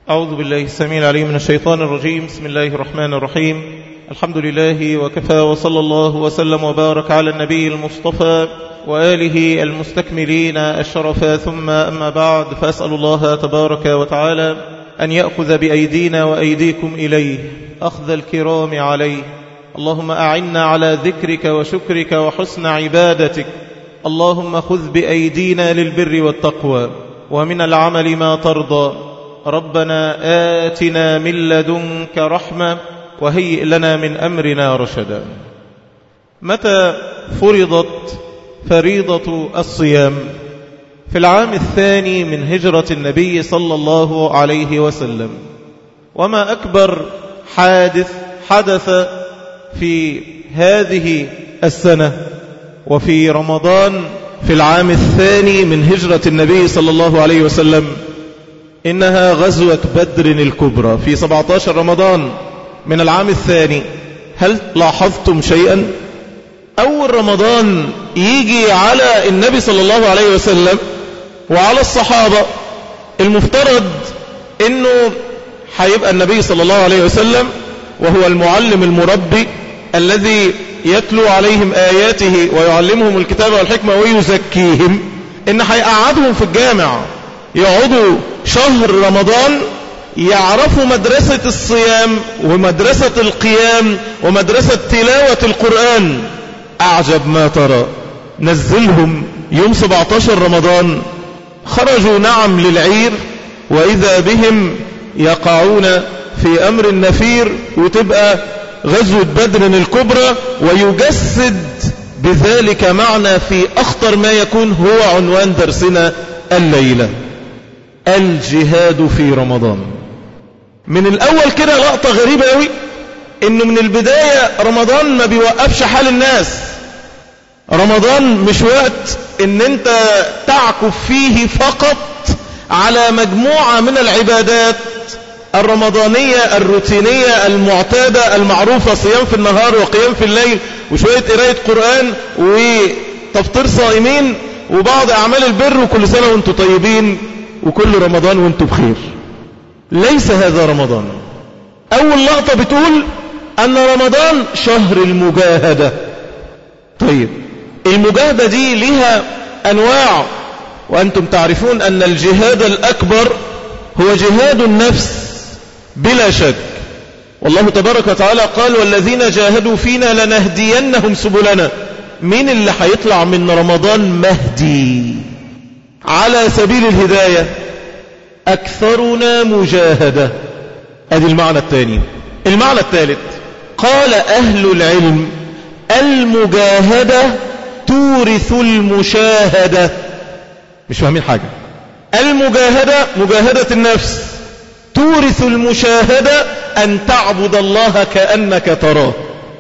أعوذ بالله السميع العليم من الشيطان الرجيم بسم الله الرحمن الرحيم الحمد لله وكفى وصلى الله وسلم وبارك على النبي المصطفى وآله المستكملين الشرفا ثم أما بعد فأسأل الله تبارك وتعالى أن يأخذ بأيدينا وأيديكم إليه أخذ الكرام عليه اللهم أعنا على ذكرك وشكرك وحسن عبادتك اللهم خذ بأيدينا للبر والتقوى ومن العمل ما ترضى ربنا آتنا من لدنك رحمة وهيئ لنا من أمرنا رشدا متى فرضت فريضة الصيام في العام الثاني من هجرة النبي صلى الله عليه وسلم وما أكبر حادث حدث في هذه السنة وفي رمضان في العام الثاني من هجرة النبي صلى الله عليه وسلم إنها غزوة بدر الكبرى في 17 رمضان من العام الثاني هل لاحظتم شيئا أول رمضان يجي على النبي صلى الله عليه وسلم وعلى الصحابة المفترض أنه هيبقى النبي صلى الله عليه وسلم وهو المعلم المربي الذي يتلو عليهم آياته ويعلمهم الكتاب والحكمة ويزكيهم إن هيقعدهم في الجامع يقعدوا شهر رمضان يعرفوا مدرسة الصيام ومدرسة القيام ومدرسة تلاوة القرآن أعجب ما ترى نزلهم يوم 17 رمضان خرجوا نعم للعير وإذا بهم يقعون في أمر النفير وتبقى غزوة بدر الكبرى ويجسد بذلك معنى في أخطر ما يكون هو عنوان درسنا الليلة الجهاد في رمضان من الأول كده لقطة غريبة قوي إنه من البداية رمضان ما بيوقفش حال الناس رمضان مش وقت إن أنت تعكف فيه فقط على مجموعة من العبادات الرمضانية الروتينية المعتادة المعروفة صيام في النهار وقيام في الليل وشوية قراية قرآن وتفطير صائمين وبعض أعمال البر وكل سنة وانتم طيبين وكل رمضان وانتم بخير ليس هذا رمضان أول لقطة بتقول أن رمضان شهر المجاهدة طيب المجاهدة دي لها أنواع وأنتم تعرفون أن الجهاد الأكبر هو جهاد النفس بلا شك والله تبارك وتعالى قال والذين جاهدوا فينا لنهدينهم سبلنا مين اللي هيطلع من رمضان مهدي على سبيل الهداية أكثرنا مجاهدة هذه المعنى الثاني المعنى الثالث قال أهل العلم المجاهدة تورث المشاهدة مش فاهمين حاجة المجاهدة مجاهدة النفس تورث المشاهدة أن تعبد الله كأنك تراه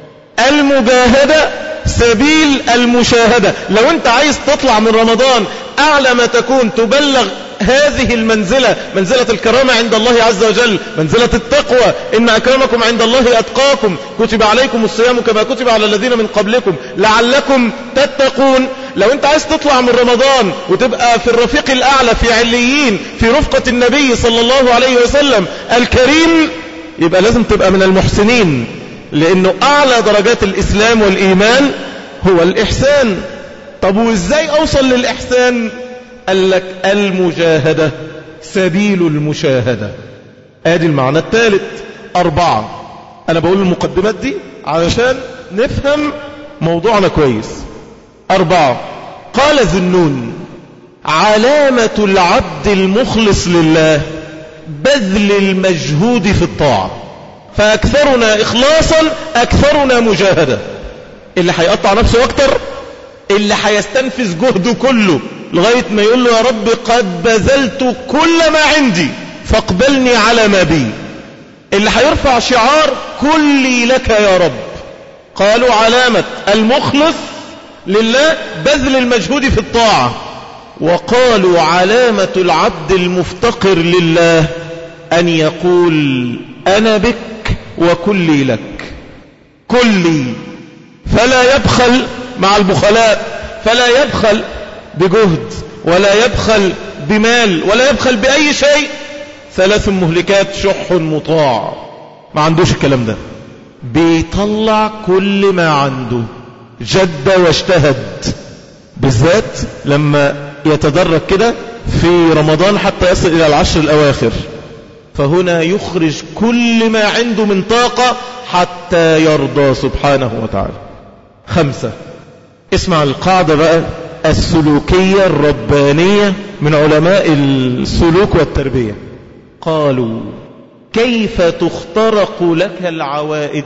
المجاهدة سبيل المشاهدة لو انت عايز تطلع من رمضان أعلى ما تكون تبلغ هذه المنزلة منزلة الكرامة عند الله عز وجل منزلة التقوى إن أكرمكم عند الله أتقاكم كتب عليكم الصيام كما كتب على الذين من قبلكم لعلكم تتقون لو انت عايز تطلع من رمضان وتبقى في الرفيق الأعلى في عليين في رفقة النبي صلى الله عليه وسلم الكريم يبقى لازم تبقى من المحسنين لأنه أعلى درجات الإسلام والإيمان هو الإحسان طب وإزاي أوصل للإحسان قال لك المجاهدة سبيل المشاهدة ادي المعنى الثالث أربعة أنا بقول المقدمات دي علشان نفهم موضوعنا كويس أربعة قال ذنون علامة العبد المخلص لله بذل المجهود في الطاعة فأكثرنا إخلاصا أكثرنا مجاهدة اللي هيقطع نفسه أكتر اللي هيستنفذ جهده كله لغاية ما يقول له يا رب قد بذلت كل ما عندي فاقبلني على ما بي اللي هيرفع شعار كلي لك يا رب قالوا علامة المخلص لله بذل المجهود في الطاعة وقالوا علامة العبد المفتقر لله أن يقول أنا بك وكلي لك كلي فلا يبخل مع البخلاء فلا يبخل بجهد ولا يبخل بمال ولا يبخل بأي شيء ثلاث مهلكات شح مطاع ما عندوش الكلام ده بيطلع كل ما عنده جد واجتهد بالذات لما يتدرج كده في رمضان حتى يصل إلى العشر الأواخر فهنا يخرج كل ما عنده من طاقة حتى يرضى سبحانه وتعالى خمسة اسمع القاعدة بقى السلوكية الربانية من علماء السلوك والتربية قالوا كيف تخترق لك العوائد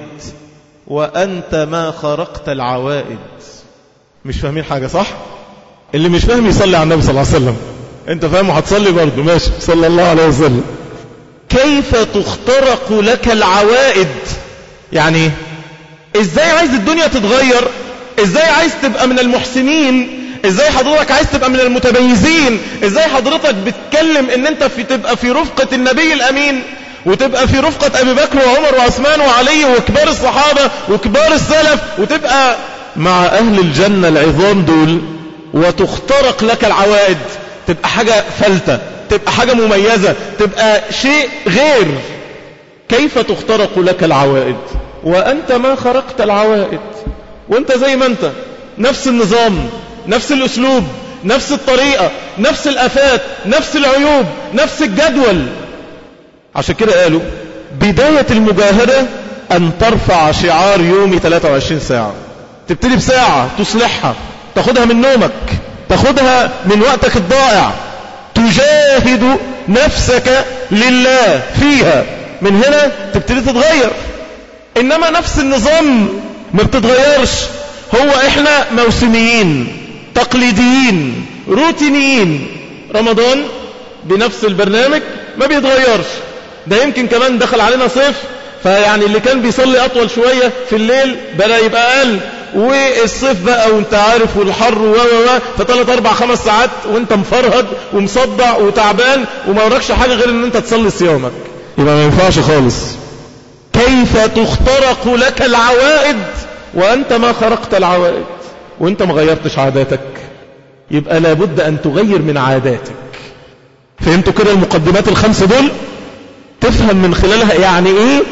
وأنت ما خرقت العوائد مش فاهمين حاجة صح اللي مش فاهم يصلي على النبي صلى الله عليه وسلم انت فاهم وهتصلي برضه ماشي صلى الله عليه وسلم كيف تخترق لك العوائد يعني ازاي عايز الدنيا تتغير ازاي عايز تبقى من المحسنين ازاي حضرتك عايز تبقى من المتميزين ازاي حضرتك بتكلم ان انت في تبقى في رفقة النبي الامين وتبقى في رفقة ابي بكر وعمر وعثمان وعلي وكبار الصحابة وكبار السلف وتبقى مع اهل الجنة العظام دول وتخترق لك العوائد تبقى حاجة فلتة تبقى حاجة مميزة تبقى شيء غير كيف تخترق لك العوائد وأنت ما خرقت العوائد وأنت زي ما أنت نفس النظام نفس الأسلوب نفس الطريقة نفس الأفات نفس العيوب نفس الجدول عشان كده قالوا بداية المجاهدة أن ترفع شعار يومي 23 ساعة تبتدي بساعة تصلحها تاخدها من نومك تاخدها من وقتك الضائع تجاهد نفسك لله فيها من هنا تبتدي تتغير إنما نفس النظام ما بتتغيرش هو إحنا موسميين تقليديين روتينيين رمضان بنفس البرنامج ما بيتغيرش ده يمكن كمان دخل علينا صيف فيعني اللي كان بيصلي أطول شوية في الليل بدأ يبقى أقل والصيف بقى وانت عارف والحر و و و فثلاث اربع خمس ساعات وانت مفرهد ومصدع وتعبان وما وراكش حاجة غير ان انت تصلي صيامك يبقى ما ينفعش خالص كيف تخترق لك العوائد وانت ما خرقت العوائد وانت ما غيرتش عاداتك يبقى لابد ان تغير من عاداتك فهمتوا كده المقدمات الخمسة دول تفهم من خلالها يعني ايه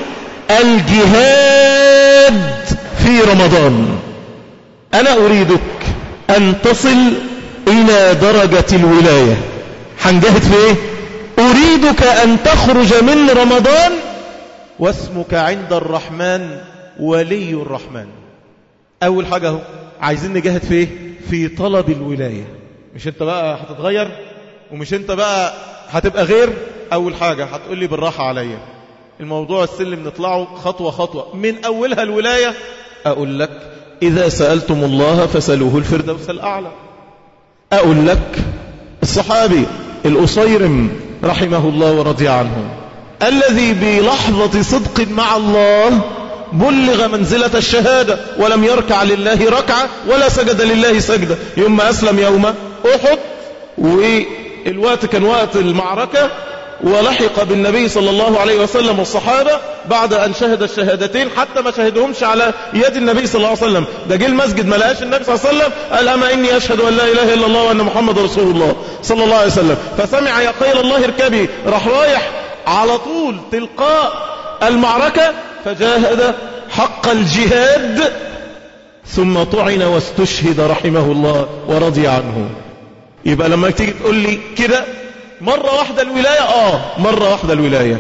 الجهاد في رمضان أنا أريدك أن تصل إلى درجة الولاية هنجاهد في إيه أريدك أن تخرج من رمضان واسمك عند الرحمن ولي الرحمن أول حاجة هو عايزين نجاهد في إيه في طلب الولاية مش أنت بقى هتتغير ومش أنت بقى هتبقى غير أول حاجة هتقول لي بالراحة عليا الموضوع السلم نطلعه خطوة خطوة من أولها الولاية أقول لك إذا سألتم الله فسألوه الفردوس الأعلى أقول لك الصحابي الأصيرم رحمه الله ورضي عنه الذي بلحظة صدق مع الله بلغ منزلة الشهادة ولم يركع لله ركعة ولا سجد لله سجدة يوم ما أسلم يوم أحد والوقت كان وقت المعركة ولحق بالنبي صلى الله عليه وسلم والصحابة بعد أن شهد الشهادتين حتى ما شهدهمش على يد النبي صلى الله عليه وسلم ده جه المسجد ما لقاش النبي صلى الله عليه وسلم قال أما إني أشهد أن لا إله إلا الله وأن محمد رسول الله صلى الله عليه وسلم فسمع يقيل الله اركبي راح رايح على طول تلقاء المعركة فجاهد حق الجهاد ثم طعن واستشهد رحمه الله ورضي عنه يبقى لما تيجي تقول لي كده مرة واحدة الولاية آه مرة واحدة الولاية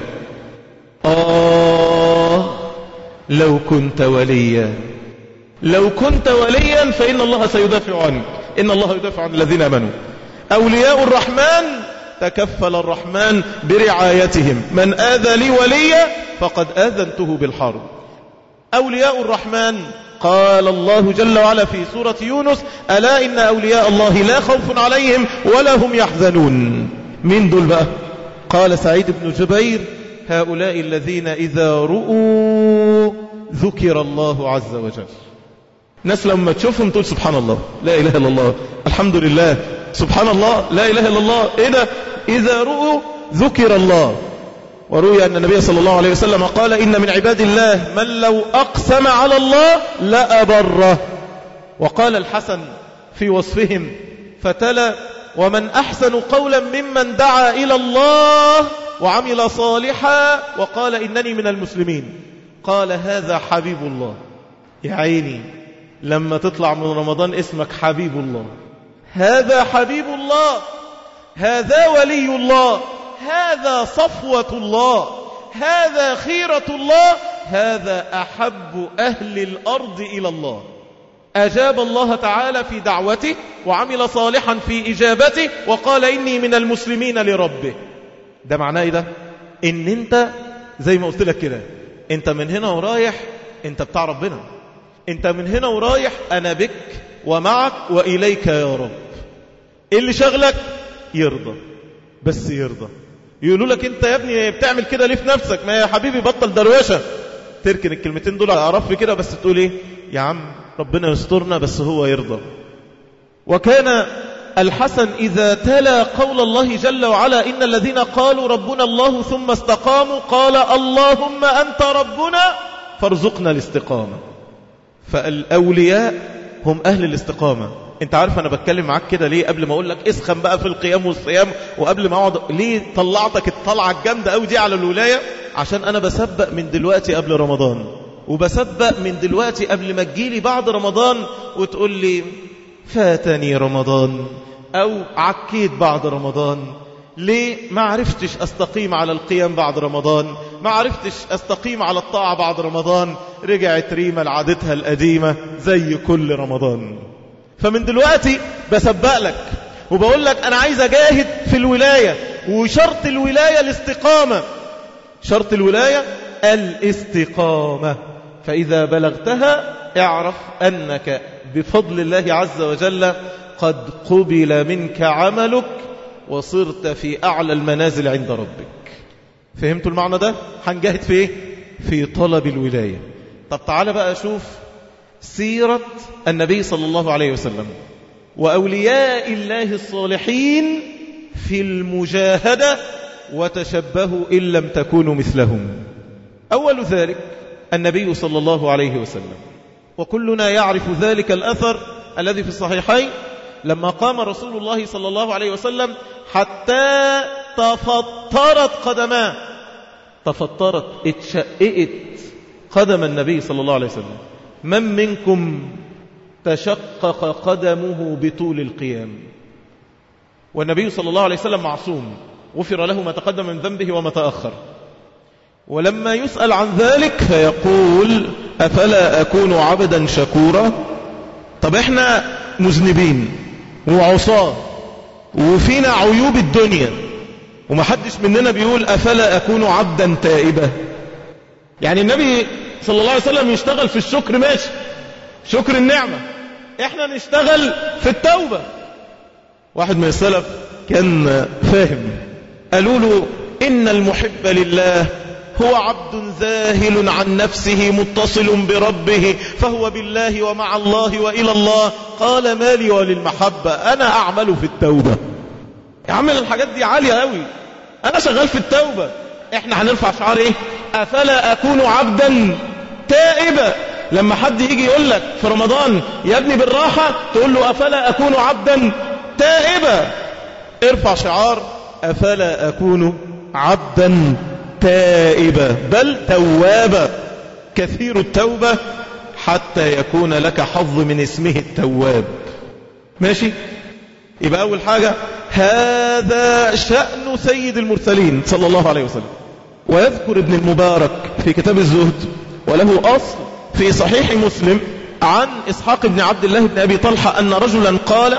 آه لو كنت وليا لو كنت وليا فإن الله سيدافع عنك إن الله يدافع عن الذين أمنوا أولياء الرحمن تكفل الرحمن برعايتهم من آذى لي وليا فقد آذنته بالحرب أولياء الرحمن قال الله جل وعلا في سورة يونس ألا إن أولياء الله لا خوف عليهم ولا هم يحزنون مين دول بقى قال سعيد بن جبير هؤلاء الذين إذا رؤوا ذكر الله عز وجل ناس لما تشوفهم تقول سبحان الله لا إله إلا الله الحمد لله سبحان الله لا إله إلا الله إيه ده إذا رؤوا ذكر الله وروي أن النبي صلى الله عليه وسلم قال إن من عباد الله من لو أقسم على الله لأبره وقال الحسن في وصفهم فتلا ومن أحسن قولا ممن دعا إلى الله وعمل صالحا وقال إنني من المسلمين قال هذا حبيب الله يا عيني لما تطلع من رمضان اسمك حبيب الله هذا حبيب الله هذا ولي الله هذا صفوة الله هذا خيرة الله هذا أحب أهل الأرض إلى الله أجاب الله تعالى في دعوته وعمل صالحا في إجابته وقال إني من المسلمين لربه ده معناه إيه ده إن أنت زي ما قلت لك كده أنت من هنا ورايح أنت بتاع ربنا أنت من هنا ورايح أنا بك ومعك وإليك يا رب إيه اللي شغلك يرضى بس يرضى يقولوا لك انت يا ابني بتعمل كده ليه في نفسك ما يا حبيبي بطل دروشه تركن الكلمتين دول على رف كده بس تقول ايه يا عم ربنا يسترنا بس هو يرضى وكان الحسن إذا تلا قول الله جل وعلا إن الذين قالوا ربنا الله ثم استقاموا قال اللهم أنت ربنا فارزقنا الاستقامة فالأولياء هم أهل الاستقامة انت عارف انا بتكلم معاك كده ليه قبل ما اقول لك اسخن بقى في القيام والصيام وقبل ما اقعد ليه طلعتك الطلعه الجامده قوي دي على الولايه عشان انا بسبق من دلوقتي قبل رمضان وبسبق من دلوقتي قبل ما تجيلي بعد رمضان وتقول لي فاتني رمضان او عكيت بعد رمضان ليه ما عرفتش استقيم على القيام بعد رمضان ما عرفتش استقيم على الطاعه بعد رمضان رجعت ريما لعادتها القديمه زي كل رمضان فمن دلوقتي بسبق لك وبقول لك أنا عايز أجاهد في الولاية وشرط الولاية الاستقامة شرط الولاية الاستقامة فإذا بلغتها اعرف أنك بفضل الله عز وجل قد قبل منك عملك وصرت في أعلى المنازل عند ربك فهمتوا المعنى ده؟ هنجاهد في ايه؟ في طلب الولاية طب تعالى بقى أشوف سيرة النبي صلى الله عليه وسلم وأولياء الله الصالحين في المجاهدة وتشبهوا إن لم تكونوا مثلهم أول ذلك النبي صلى الله عليه وسلم وكلنا يعرف ذلك الأثر الذي في الصحيحين لما قام رسول الله صلى الله عليه وسلم حتى تفطرت قدماه تفطرت اتشققت قدم النبي صلى الله عليه وسلم من منكم تشقق قدمه بطول القيام والنبي صلى الله عليه وسلم معصوم غفر له ما تقدم من ذنبه وما تأخر ولما يسأل عن ذلك فيقول أفلا أكون عبدا شكورا طب احنا مذنبين وعصاه وفينا عيوب الدنيا ومحدش مننا بيقول أفلا أكون عبدا تائبا يعني النبي صلى الله عليه وسلم يشتغل في الشكر ماشي شكر النعمة احنا نشتغل في التوبة واحد من السلف كان فاهم قالوا له إن المحب لله هو عبد ذاهل عن نفسه متصل بربه فهو بالله ومع الله وإلى الله قال مالي وللمحبة أنا أعمل في التوبة يا عم الحاجات دي عالية قوي أنا شغال في التوبة احنا هنرفع شعار ايه أفلا أكون عبدا تائبا لما حد يجي يقول لك في رمضان يا ابني بالراحة تقول له أفلا أكون عبدا تائبا ارفع شعار أفلا أكون عبدا تائبا بل توابا كثير التوبة حتى يكون لك حظ من اسمه التواب ماشي يبقى أول حاجة هذا شأن سيد المرسلين صلى الله عليه وسلم ويذكر ابن المبارك في كتاب الزهد وله أصل في صحيح مسلم عن إسحاق بن عبد الله بن أبي طلحة أن رجلا قال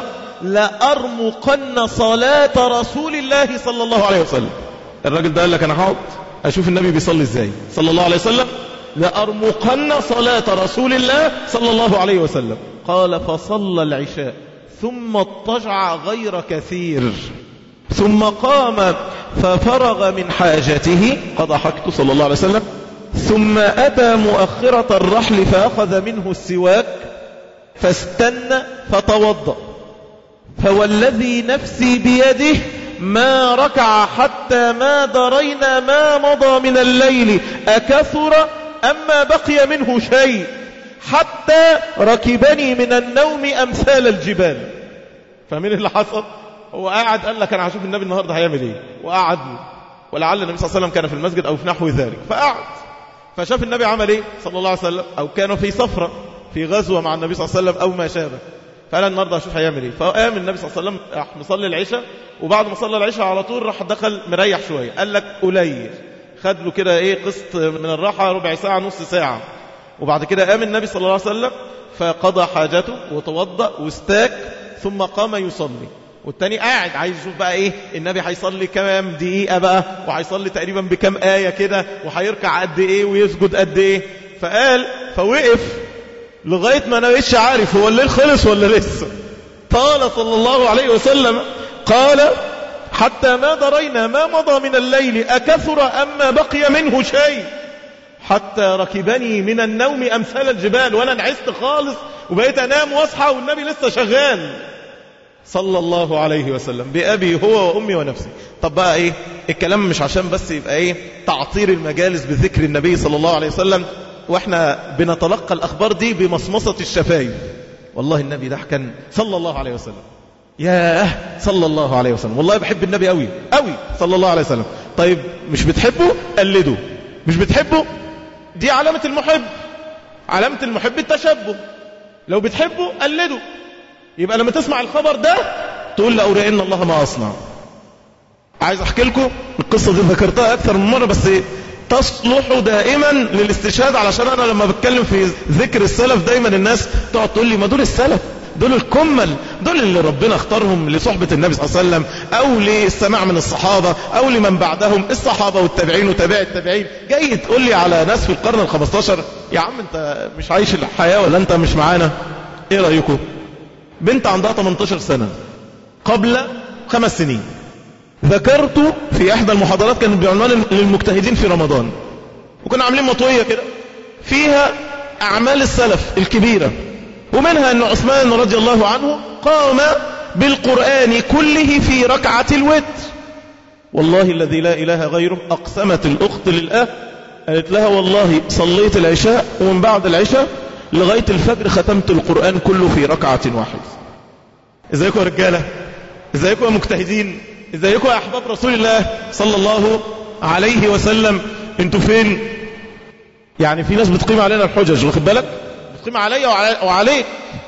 لأرمقن صلاة رسول الله صلى الله عليه وسلم الراجل ده قال لك أنا هقعد أشوف النبي بيصلي إزاي صلى الله عليه وسلم لأرمقن صلاة رسول الله صلى الله عليه وسلم قال فصلى العشاء ثم اضطجع غير كثير ثم قام ففرغ من حاجته قضى حاجته صلى الله عليه وسلم ثم أتى مؤخرة الرحل فأخذ منه السواك فاستنى فتوضأ فوالذي نفسي بيده ما ركع حتى ما درينا ما مضى من الليل أكثر أما بقي منه شيء حتى ركبني من النوم أمثال الجبال فمن اللي حصل هو قاعد قال لك أنا هشوف النبي النهاردة هيعمل إيه وقعد ولعل النبي صلى الله عليه وسلم كان في المسجد أو في نحو ذلك فقعد فشاف النبي عمل ايه صلى الله عليه وسلم أو كانوا في سفرة في غزوة مع النبي صلى الله عليه وسلم أو ما شابه فقال النهارده اشوف هيعمل ايه فقام النبي صلى الله عليه وسلم راح مصلي العشاء وبعد ما صلى العشاء على طول راح دخل مريح شويه قال لك قليل خد له كده ايه قسط من الراحه ربع ساعه نص ساعه وبعد كده قام النبي صلى الله عليه وسلم فقضى حاجته وتوضا واستاك ثم قام يصلي والتاني قاعد عايز يشوف بقى ايه النبي هيصلي كام دقيقه بقى وهيصلي تقريبا بكام ايه كده وهيركع قد ايه ويسجد قد ايه فقال فوقف لغاية ما انا بقيتش عارف هو الليل خلص ولا لسه قال صلى الله عليه وسلم قال حتى ما درينا ما مضى من الليل أكثر أما بقي منه شيء حتى ركبني من النوم أمثال الجبال وأنا نعست خالص وبقيت أنام واصحى والنبي لسه شغال صلى الله عليه وسلم بأبي هو وأمي ونفسي طب بقى إيه الكلام مش عشان بس يبقى إيه تعطير المجالس بذكر النبي صلى الله عليه وسلم واحنا بنتلقى الأخبار دي بمصمصة الشفايف والله النبي ده كان صلى الله عليه وسلم ياه صلى الله عليه وسلم والله بحب النبي قوي قوي صلى الله عليه وسلم طيب مش بتحبه قلده مش بتحبه دي علامة المحب علامة المحب التشبه لو بتحبه قلده يبقى لما تسمع الخبر ده تقول لأورئن الله ما أصنع عايز أحكي لكم القصة دي ذكرتها أكثر من مرة بس تصلح دائما للاستشهاد علشان أنا لما بتكلم في ذكر السلف دايما الناس تقعد تقول لي ما دول السلف دول الكمل دول اللي ربنا اختارهم لصحبة النبي صلى الله عليه وسلم أو للسماع من الصحابة أو لمن بعدهم الصحابة والتابعين وتابع التابعين جاي تقول لي على ناس في القرن الخمستاشر يا عم انت مش عايش الحياة ولا انت مش معانا ايه رأيكم بنت عندها 18 سنة قبل خمس سنين ذكرت في احدى المحاضرات كانت بعنوان للمجتهدين في رمضان وكنا عاملين مطوية كده فيها اعمال السلف الكبيرة ومنها ان عثمان رضي الله عنه قام بالقرآن كله في ركعة الوتر والله الذي لا اله غيره اقسمت الاخت للاه قالت لها والله صليت العشاء ومن بعد العشاء لغاية الفجر ختمت القرآن كله في ركعة واحدة ازيكم يا رجالة ازيكم يا مجتهدين ازيكم يا احباب رسول الله صلى الله عليه وسلم انتوا فين يعني في ناس بتقيم علينا الحجج واخد بالك بتقيم عليا وعليك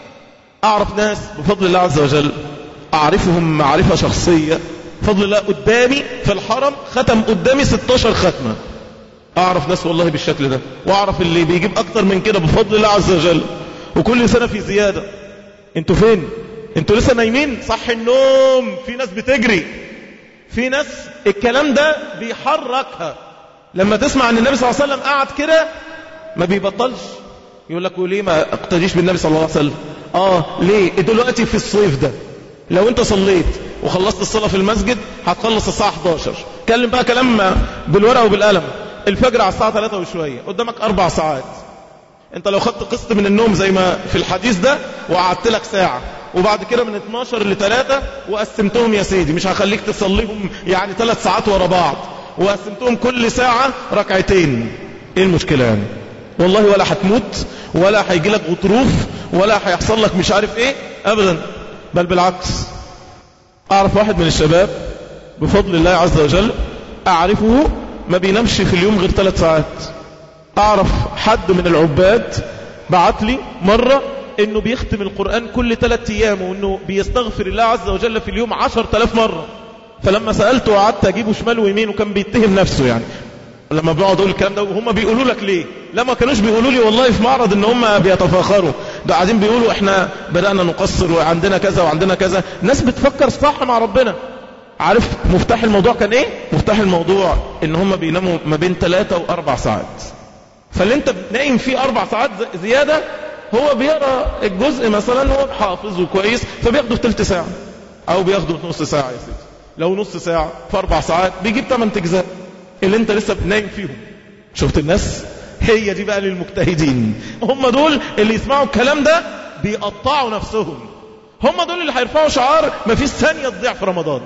اعرف ناس بفضل الله عز وجل اعرفهم معرفة شخصية بفضل الله قدامي في الحرم ختم قدامي 16 ختمة اعرف ناس والله بالشكل ده واعرف اللي بيجيب اكتر من كده بفضل الله عز وجل وكل سنة في زيادة انتوا فين انتوا لسه نايمين صح النوم في ناس بتجري في ناس الكلام ده بيحركها لما تسمع ان النبي صلى الله عليه وسلم قعد كده ما بيبطلش يقول لك وليه ما اقتديش بالنبي صلى الله عليه وسلم اه ليه دلوقتي في الصيف ده لو انت صليت وخلصت الصلاة في المسجد هتخلص الساعة 11 كلم بقى كلام بالورقة وبالقلم الفجر على الساعة 3 وشوية قدامك أربع ساعات انت لو خدت قسط من النوم زي ما في الحديث ده وقعدت لك ساعة وبعد كده من 12 ل 3 وقسمتهم يا سيدي مش هخليك تصليهم يعني ثلاث ساعات ورا بعض وقسمتهم كل ساعة ركعتين ايه المشكلة يعني والله ولا هتموت ولا هيجي لك غطروف ولا هيحصل لك مش عارف ايه ابدا بل بالعكس اعرف واحد من الشباب بفضل الله عز وجل اعرفه ما بينامش في اليوم غير ثلاث ساعات اعرف حد من العباد بعت لي مرة انه بيختم القرآن كل ثلاث ايام وانه بيستغفر الله عز وجل في اليوم عشر تلاف مرة فلما سألته وقعدت اجيبه شمال ويمين وكان بيتهم نفسه يعني لما بيقعد يقول الكلام ده وهم بيقولوا لك ليه لما كانوش بيقولوا لي والله في معرض ان هم بيتفاخروا ده قاعدين بيقولوا احنا بدأنا نقصر وعندنا كذا وعندنا كذا ناس بتفكر صح مع ربنا عارف مفتاح الموضوع كان ايه مفتاح الموضوع ان هم بيناموا ما بين ثلاثة واربع ساعات فاللي انت نايم فيه اربع ساعات زيادة هو بيقرا الجزء مثلا هو حافظه كويس فبياخده في ثلث ساعة او بياخده في نص ساعة يا سيدي لو نص ساعة في اربع ساعات بيجيب 8 اجزاء اللي انت لسه نايم فيهم شفت الناس هي دي بقى للمجتهدين هم دول اللي يسمعوا الكلام ده بيقطعوا نفسهم هم دول اللي هيرفعوا شعار ما فيش ثانية تضيع في رمضان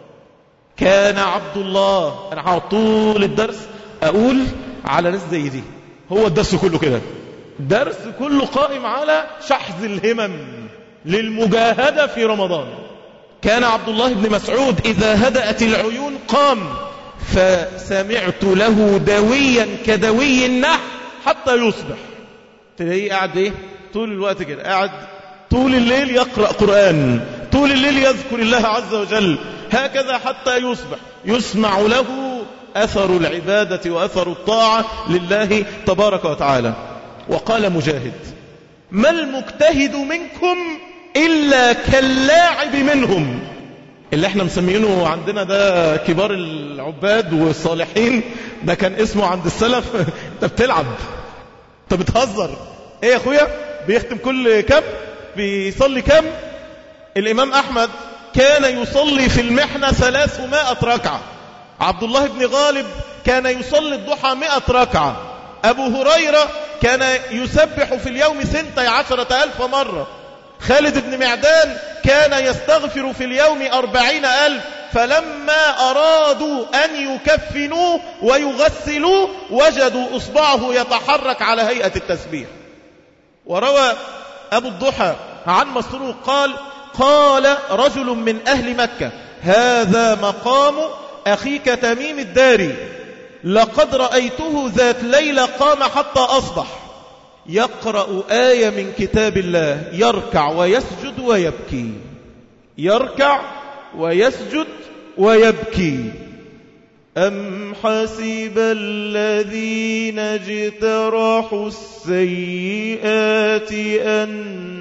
كان عبد الله انا هقعد طول الدرس اقول على ناس زي دي هو الدرس كله كده درس كله قائم على شحذ الهمم للمجاهدة في رمضان كان عبد الله بن مسعود إذا هدأت العيون قام فسمعت له دويا كدوي النحل حتى يصبح تلاقيه قاعد ايه طول الوقت كده قاعد طول الليل يقرأ قرآن طول الليل يذكر الله عز وجل هكذا حتى يصبح يسمع له أثر العبادة وأثر الطاعة لله تبارك وتعالى وقال مجاهد ما المجتهد منكم إلا كاللاعب منهم اللي احنا مسمينه عندنا ده كبار العباد والصالحين ده كان اسمه عند السلف انت بتلعب انت بتهزر ايه يا اخويا بيختم كل كم بيصلي كم الامام احمد كان يصلي في المحنة ثلاثمائة ركعة عبد الله بن غالب كان يصلي الضحى مئة ركعة أبو هريرة كان يسبح في اليوم سنتي عشرة ألف مرة خالد بن معدان كان يستغفر في اليوم أربعين ألف فلما أرادوا أن يكفنوه ويغسلوه وجدوا إصبعه يتحرك على هيئة التسبيح وروى أبو الضحى عن مسروق قال قال رجل من أهل مكة هذا مقام أخيك تميم الداري لقد رأيته ذات ليلة قام حتى أصبح يقرأ آية من كتاب الله يركع ويسجد ويبكي يركع ويسجد ويبكي أم حسب الذين اجترحوا السيئات أن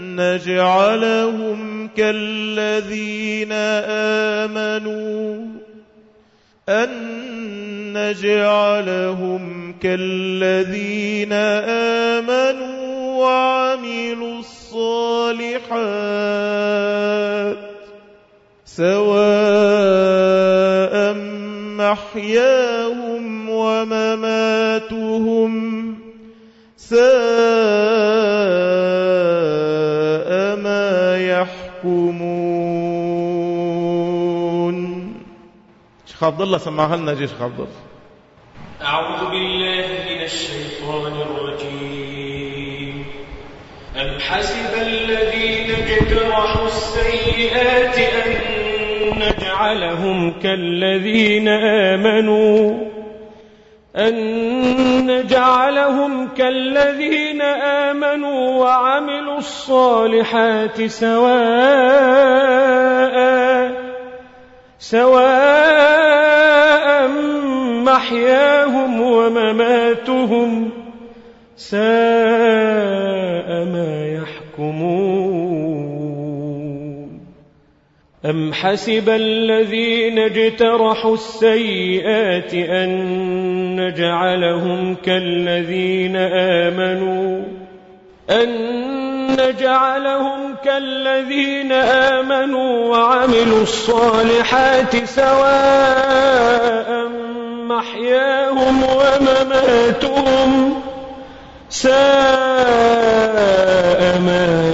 نجعلهم كالذين آمنوا أن نجعلهم كالذين آمنوا وعملوا الصالحات سواء محياهم ومماتهم ساء ما يحكمون شيخ عبد الله سمعها لنا شيخ عبد الله أعوذ بالله من الشيطان الرجيم أم حسب الذين اجترحوا السيئات أن نجعلهم كالذين آمنوا أن نجعلهم كالذين آمنوا وعملوا الصالحات سواء سواء محياهم ومماتهم ساء ما يحكمون أم حسب الذين اجترحوا السيئات أن نجعلهم كالذين آمنوا أن نجعلهم كالذين آمنوا وعملوا الصالحات سواء محياهم ومماتهم ساء ما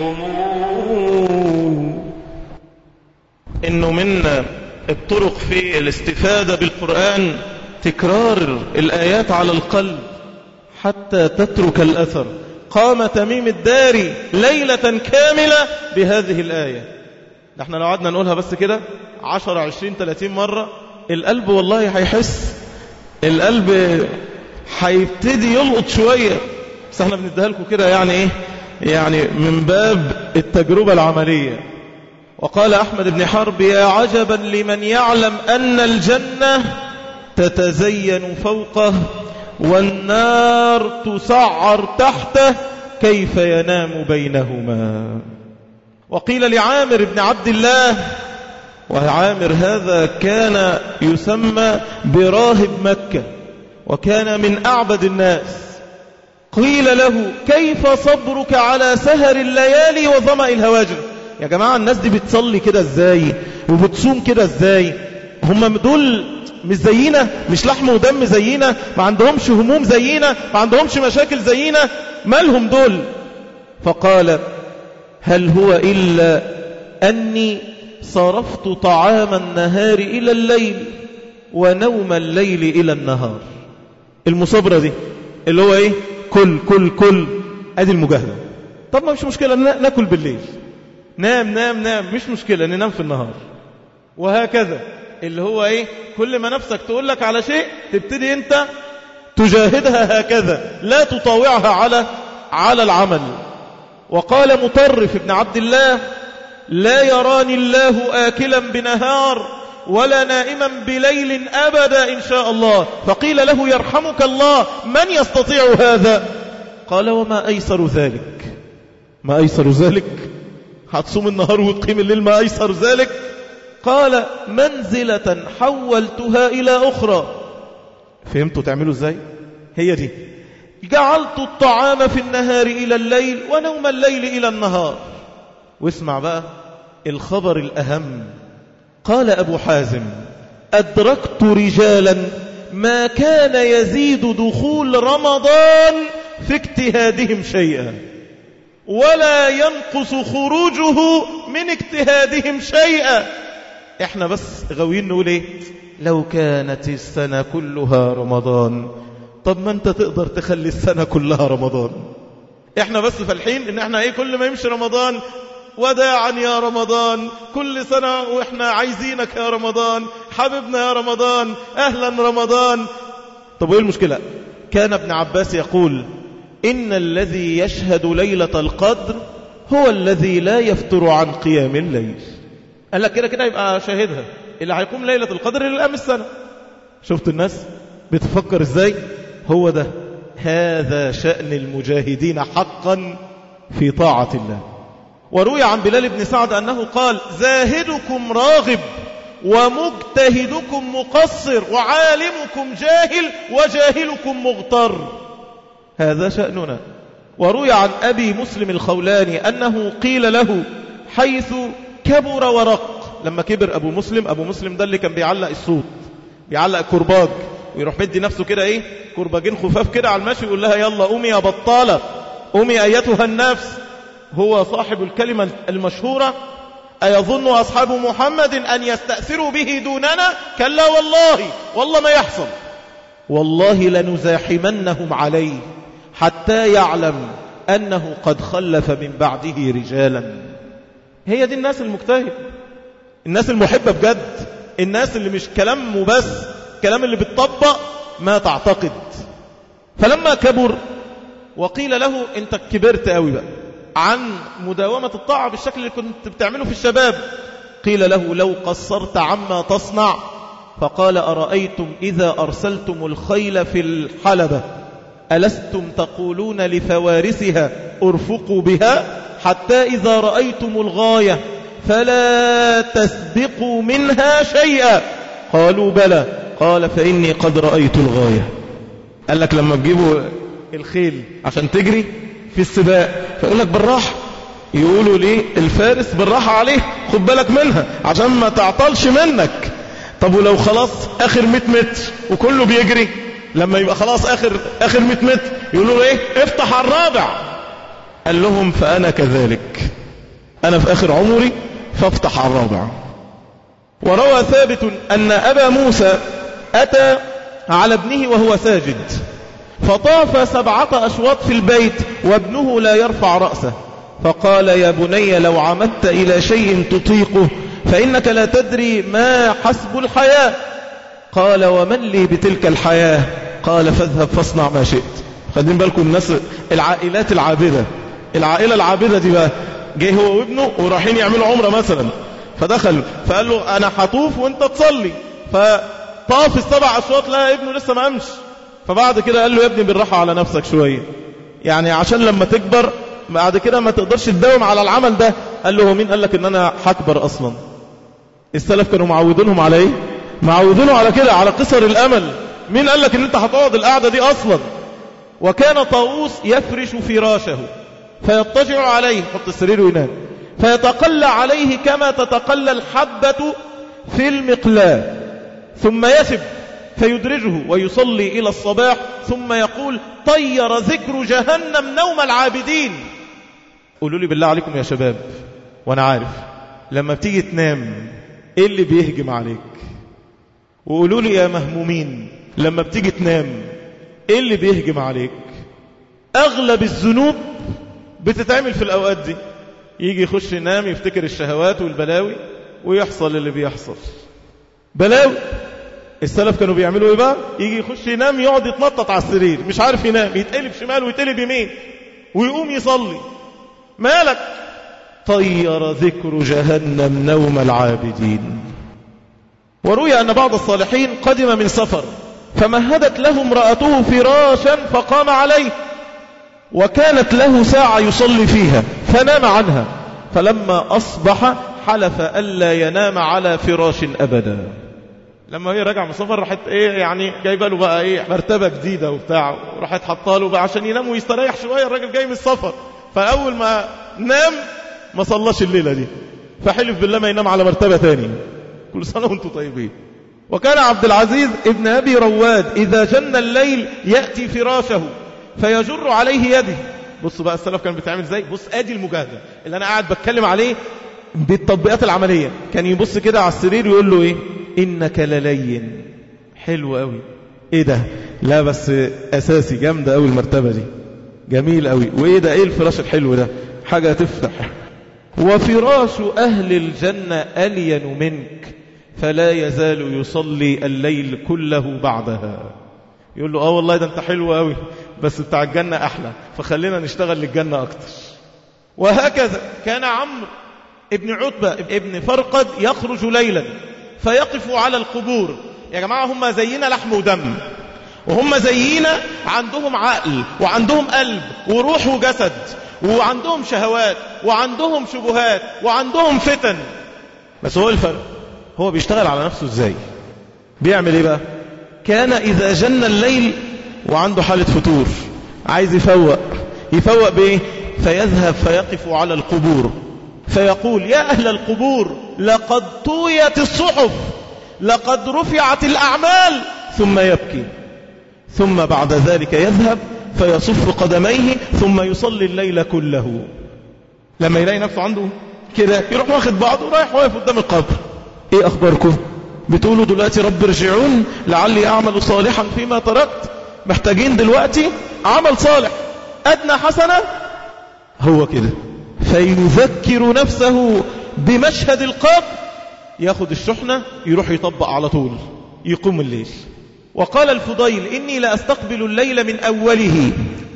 يحكمون انه من الطرق في الاستفادة بالقرآن تكرار الآيات على القلب حتى تترك الأثر قام تميم الداري ليلة كاملة بهذه الآية نحن لو قعدنا نقولها بس كده عشر عشرين ثلاثين مرة القلب والله هيحس القلب هيبتدي يلقط شوية بس احنا بنديها لكم كده يعني ايه يعني من باب التجربة العملية وقال أحمد بن حرب يا عجبا لمن يعلم أن الجنة تتزين فوقه والنار تسعر تحته كيف ينام بينهما وقيل لعامر بن عبد الله وعامر هذا كان يسمى براهب مكة وكان من أعبد الناس قيل له كيف صبرك على سهر الليالي وظمأ الهواجر يا جماعة الناس دي بتصلي كده ازاي وبتصوم كده ازاي هم دول مش زينا مش لحم ودم زينا ما عندهمش هموم زينا ما عندهمش مشاكل زينا مالهم دول فقال هل هو إلا أني صرفت طعام النهار إلى الليل ونوم الليل إلى النهار المصابرة دي اللي هو إيه كل كل كل أدي المجاهدة طب ما مش مشكلة ناكل بالليل نام نام نام مش مشكلة ننام في النهار وهكذا اللي هو ايه كل ما نفسك تقول لك على شيء تبتدي انت تجاهدها هكذا لا تطاوعها على على العمل وقال مطرف ابن عبد الله لا يراني الله آكلا بنهار ولا نائما بليل أبدا إن شاء الله فقيل له يرحمك الله من يستطيع هذا قال وما أيسر ذلك ما أيسر ذلك هتصوم النهار وتقيم الليل ما أيسر ذلك قال منزلة حولتها إلى أخرى فهمتوا تعملوا ازاي هي دي جعلت الطعام في النهار إلى الليل ونوم الليل إلى النهار واسمع بقى الخبر الأهم قال أبو حازم أدركت رجالا ما كان يزيد دخول رمضان في اجتهادهم شيئا ولا ينقص خروجه من اجتهادهم شيئا احنا بس غاويين نقول ايه لو كانت السنة كلها رمضان طب ما انت تقدر تخلي السنة كلها رمضان احنا بس فالحين ان احنا ايه كل ما يمشي رمضان وداعا يا رمضان كل سنة واحنا عايزينك يا رمضان حبيبنا يا رمضان اهلا رمضان طب وايه المشكلة كان ابن عباس يقول إن الذي يشهد ليلة القدر هو الذي لا يفتر عن قيام الليل قال لك كده كده يبقى شاهدها اللي هيقوم ليلة القدر اللي قام السنة شفت الناس بتفكر ازاي هو ده هذا شأن المجاهدين حقا في طاعة الله وروي عن بلال بن سعد أنه قال زاهدكم راغب ومجتهدكم مقصر وعالمكم جاهل وجاهلكم مغتر هذا شأننا وروي عن أبي مسلم الخولاني أنه قيل له حيث كبر ورق لما كبر أبو مسلم أبو مسلم ده اللي كان بيعلق الصوت بيعلق كرباج ويروح مدي نفسه كده ايه كرباجين خفاف كده على المشي يقول لها يلا قومي يا بطالة قومي أيتها النفس هو صاحب الكلمة المشهورة أيظن أصحاب محمد أن يستأثروا به دوننا كلا والله والله ما يحصل والله لنزاحمنهم عليه حتى يعلم أنه قد خلف من بعده رجالا هي دي الناس المجتهد الناس المحبة بجد الناس اللي مش كلام بس كلام اللي بتطبق ما تعتقد فلما كبر وقيل له انت كبرت قوي بقى عن مداومة الطاعة بالشكل اللي كنت بتعمله في الشباب قيل له لو قصرت عما تصنع فقال أرأيتم إذا أرسلتم الخيل في الحلبة ألستم تقولون لفوارسها أرفقوا بها حتى إذا رأيتم الغاية فلا تسبقوا منها شيئا قالوا بلى قال فإني قد رأيت الغاية قال لك لما تجيبوا الخيل عشان تجري في السباق فيقول لك بالراحة يقولوا ليه الفارس بالراحة عليه خد بالك منها عشان ما تعطلش منك طب ولو خلاص آخر 100 متر وكله بيجري لما يبقى خلاص آخر, آخر 100 متر يقولوا ايه افتح على الرابع قال لهم فأنا كذلك أنا في آخر عمري فافتح على الرابع وروى ثابت أن أبا موسى أتى على ابنه وهو ساجد فطاف سبعة أشواط في البيت وابنه لا يرفع رأسه فقال يا بني لو عمدت إلى شيء تطيقه فإنك لا تدري ما حسب الحياة قال ومن لي بتلك الحياة قال فاذهب فاصنع ما شئت خدين بالكم الناس العائلات العابدة العائلة العابدة دي بقى جه هو وابنه ورايحين يعملوا عمرة مثلا فدخل فقال له أنا هطوف وانت تصلي فطاف السبع أشواط لها ابنه لسه ما قامش فبعد كده قال له يا ابني بالراحة على نفسك شوية يعني عشان لما تكبر بعد كده ما تقدرش تداوم على العمل ده قال له هو مين قال لك ان انا هكبر اصلا السلف كانوا معودينهم على ايه معودينهم على كده على قصر الامل مين قال لك ان انت هتقعد القعدة دي اصلا وكان طاووس يفرش فراشه فيضطجع عليه حط السرير وينام فيتقلى عليه كما تتقلى الحبة في المقلاة ثم يسب فيدرجه ويصلي إلى الصباح ثم يقول طير ذكر جهنم نوم العابدين قولوا لي بالله عليكم يا شباب وانا عارف لما بتيجي تنام ايه اللي بيهجم عليك وقولوا لي يا مهمومين لما بتيجي تنام ايه اللي بيهجم عليك اغلب الذنوب بتتعمل في الاوقات دي يجي يخش ينام يفتكر الشهوات والبلاوي ويحصل اللي بيحصل بلاوي السلف كانوا بيعملوا ايه بقى يجي يخش ينام يقعد يتنطط على السرير مش عارف ينام يتقلب شمال ويتقلب يمين ويقوم يصلي مالك طير ذكر جهنم نوم العابدين وروي أن بعض الصالحين قدم من سفر فمهدت له امرأته فراشا فقام عليه وكانت له ساعة يصلي فيها فنام عنها فلما أصبح حلف ألا ينام على فراش أبدا لما هي راجعه من السفر راحت ايه يعني جايبه له بقى ايه مرتبه جديده وبتاع وراحت حاطه له بقى عشان ينام ويستريح شويه الراجل جاي من السفر فاول ما نام ما صلاش الليله دي فحلف بالله ما ينام على مرتبه تاني كل سنه وانتم طيبين وكان عبد العزيز ابن ابي رواد اذا جن الليل ياتي فراشه فيجر عليه يده بصوا بقى السلف كان بيتعمل ازاي بص ادي المجاهده اللي انا قاعد بتكلم عليه بالتطبيقات العمليه كان يبص كده على السرير ويقول له ايه انك للين حلو قوي ايه ده لا بس اساسي جامده قوي المرتبه دي جميل قوي وايه ده ايه الفراش الحلو ده حاجه تفتح وفراش اهل الجنه الين منك فلا يزال يصلي الليل كله بعدها يقول له اه والله ده انت حلو قوي بس بتاع الجنه احلى فخلينا نشتغل للجنه اكتر وهكذا كان عمرو ابن عتبة ابن فرقد يخرج ليلا فيقف على القبور يا جماعة هم زينا لحم ودم وهم زينا عندهم عقل وعندهم قلب وروح وجسد وعندهم شهوات وعندهم شبهات وعندهم فتن بس هو الفرق هو بيشتغل على نفسه ازاي بيعمل ايه بقى كان اذا جن الليل وعنده حالة فتور عايز يفوق يفوق بايه فيذهب فيقف على القبور فيقول يا أهل القبور لقد طويت الصحف لقد رفعت الأعمال ثم يبكي ثم بعد ذلك يذهب فيصف قدميه ثم يصلي الليل كله لما يلاقي نفسه عنده كده يروح واخد بعضه ورايح واقف قدام القبر ايه اخباركم بتقولوا دلوقتي رب ارجعون لعلي اعمل صالحا فيما تركت محتاجين دلوقتي عمل صالح ادنى حسنه هو كده فيذكر نفسه بمشهد القبر ياخد الشحنة يروح يطبق على طول يقوم الليل وقال الفضيل إني لأستقبل الليل من أوله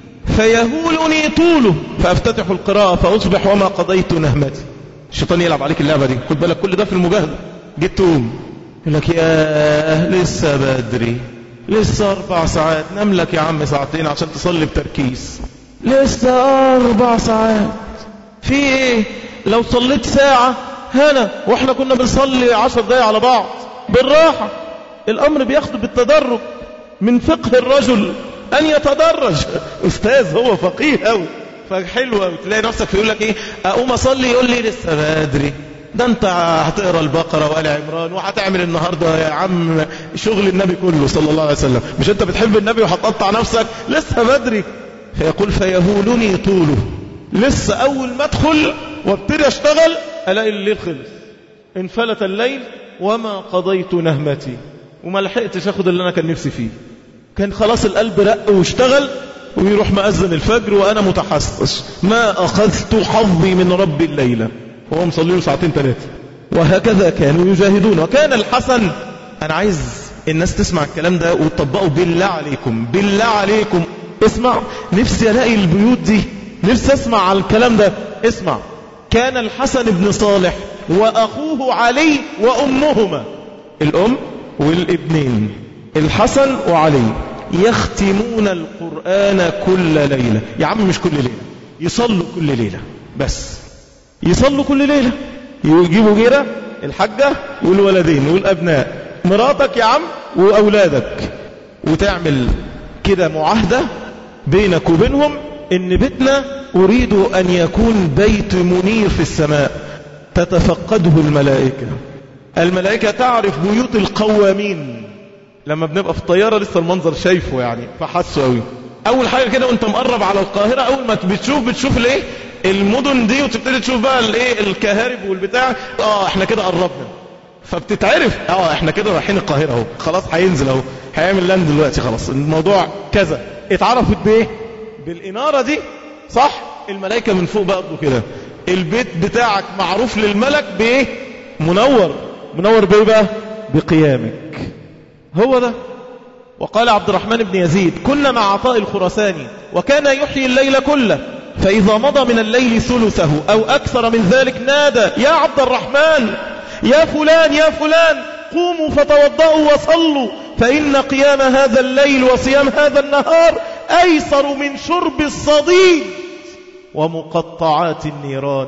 فيهولني طوله فأفتتح القراءة فأصبح وما قضيت نهمتي الشيطان يلعب عليك اللعبة دي خد بالك كل ده في المجاهدة جيت تقوم يقول لك يا لسه بدري لسه أربع ساعات نام لك يا عم ساعتين عشان تصلي بتركيز لسه أربع ساعات في ايه لو صليت ساعة هنا واحنا كنا بنصلي عشر دقايق على بعض بالراحة الامر بياخده بالتدرج من فقه الرجل ان يتدرج استاذ هو فقيه قوي فحلو قوي تلاقي نفسك يقول لك ايه اقوم اصلي يقول لي لسه بدري ده انت هتقرا البقره وال عمران وهتعمل النهارده يا عم شغل النبي كله صلى الله عليه وسلم مش انت بتحب النبي وهتقطع نفسك لسه بدري فيقول فيهولني طوله لسه أول ما أدخل وابتدي أشتغل ألاقي الليل خلص انفلت الليل وما قضيت نهمتي وما لحقتش أخد اللي أنا كان نفسي فيه كان خلاص القلب رق واشتغل ويروح مأذن الفجر وأنا متحسس ما أخذت حظي من رب الليلة وهو مصلي له ساعتين ثلاثة وهكذا كانوا يجاهدون وكان الحسن أنا عايز الناس تسمع الكلام ده وتطبقه بالله عليكم بالله عليكم اسمع نفسي ألاقي البيوت دي نفسي اسمع على الكلام ده اسمع كان الحسن بن صالح وأخوه علي وأمهما الأم والابنين الحسن وعلي يختمون القرآن كل ليلة يا عم مش كل ليلة يصلوا كل ليلة بس يصلوا كل ليلة يجيبوا جيرة الحجة والولدين والأبناء مراتك يا عم وأولادك وتعمل كده معاهدة بينك وبينهم ان بيتنا اريد ان يكون بيت منير في السماء تتفقده الملائكة الملائكة تعرف بيوت القوامين لما بنبقى في الطيارة لسه المنظر شايفه يعني فحسه قوي اول حاجة كده وانت مقرب على القاهرة اول ما بتشوف بتشوف الايه المدن دي وتبتدي تشوف بقى الايه الكهارب والبتاع اه احنا كده قربنا فبتتعرف اه احنا كده رايحين القاهرة اهو خلاص هينزل اهو هيعمل لاند دلوقتي خلاص الموضوع كذا اتعرفت بايه بالإنارة دي صح الملائكة من فوق برضه كده البيت بتاعك معروف للملك بايه منور منور بايه بقى بقيامك هو ده وقال عبد الرحمن بن يزيد كنا مع عطاء الخرساني وكان يحيي الليل كله فإذا مضى من الليل ثلثه أو أكثر من ذلك نادى يا عبد الرحمن يا فلان يا فلان قوموا فتوضأوا وصلوا فإن قيام هذا الليل وصيام هذا النهار أيسر من شرب الصديد ومقطعات النيران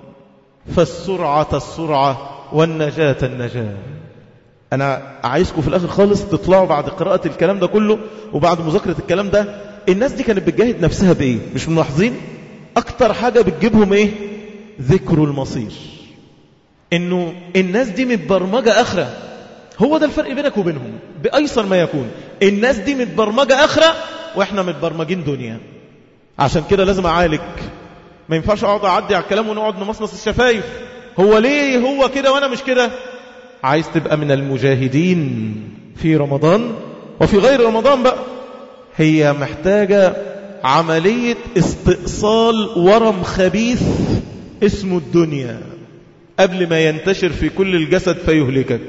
فالسرعة السرعة والنجاة النجاة أنا عايزكم في الآخر خالص تطلعوا بعد قراءة الكلام ده كله وبعد مذاكرة الكلام ده الناس دي كانت بتجاهد نفسها بإيه مش ملاحظين أكتر حاجة بتجيبهم إيه ذكر المصير إنه الناس دي متبرمجة آخرة هو ده الفرق بينك وبينهم بأيسر ما يكون الناس دي متبرمجة آخرة وإحنا متبرمجين دنيا عشان كده لازم أعالج ما ينفعش أقعد أعدي على الكلام ونقعد نمصمص الشفايف هو ليه هو كده وأنا مش كده عايز تبقى من المجاهدين في رمضان وفي غير رمضان بقى هي محتاجة عملية استئصال ورم خبيث اسمه الدنيا قبل ما ينتشر في كل الجسد فيهلكك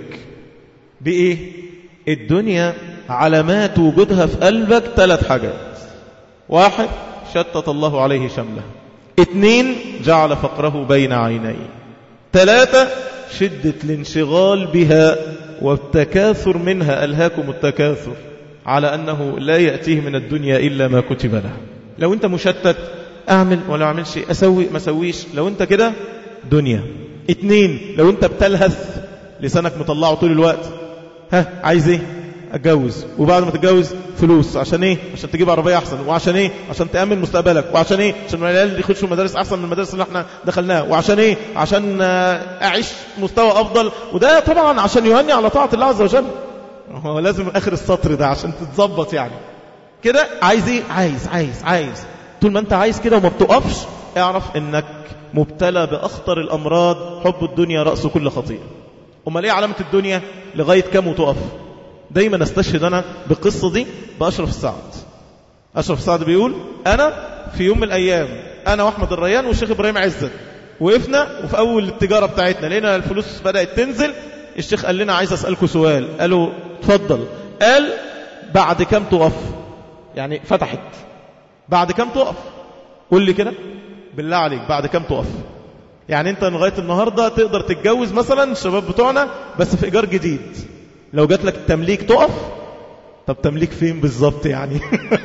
بإيه؟ الدنيا علامات وجودها في قلبك ثلاث حاجات واحد شتت الله عليه شمله اثنين جعل فقره بين عينيه ثلاثة شدة الانشغال بها والتكاثر منها ألهاكم التكاثر على أنه لا يأتيه من الدنيا إلا ما كتب له لو أنت مشتت أعمل ولا أعملش أسوي ما سويش لو أنت كده دنيا اتنين لو أنت بتلهث لسانك مطلعه طول الوقت ها عايز ايه اتجوز وبعد ما تتجوز فلوس عشان ايه عشان تجيب عربيه احسن وعشان ايه عشان تامن مستقبلك وعشان ايه عشان العيال يخشوا مدارس احسن من المدارس اللي احنا دخلناها وعشان ايه عشان اعيش مستوى افضل وده طبعا عشان يهني على طاعه الله عز وجل هو لازم اخر السطر ده عشان تتظبط يعني كده عايز ايه عايز عايز عايز طول ما انت عايز كده وما بتقفش اعرف انك مبتلى باخطر الامراض حب الدنيا راس كل خطيئه امال ايه علامه الدنيا لغايه كم وتقف دايما استشهد انا بالقصه دي باشرف السعد اشرف السعد بيقول انا في يوم من الايام انا واحمد الريان والشيخ ابراهيم عزت وقفنا وفي اول التجاره بتاعتنا لقينا الفلوس بدات تنزل الشيخ قال لنا عايز اسالكم سؤال قالوا اتفضل قال بعد كم تقف يعني فتحت بعد كم تقف قول لي كده بالله عليك بعد كم تقف يعني انت لغايه النهارده تقدر تتجوز مثلا الشباب بتوعنا بس في ايجار جديد لو جات لك تمليك تقف طب تمليك فين بالظبط يعني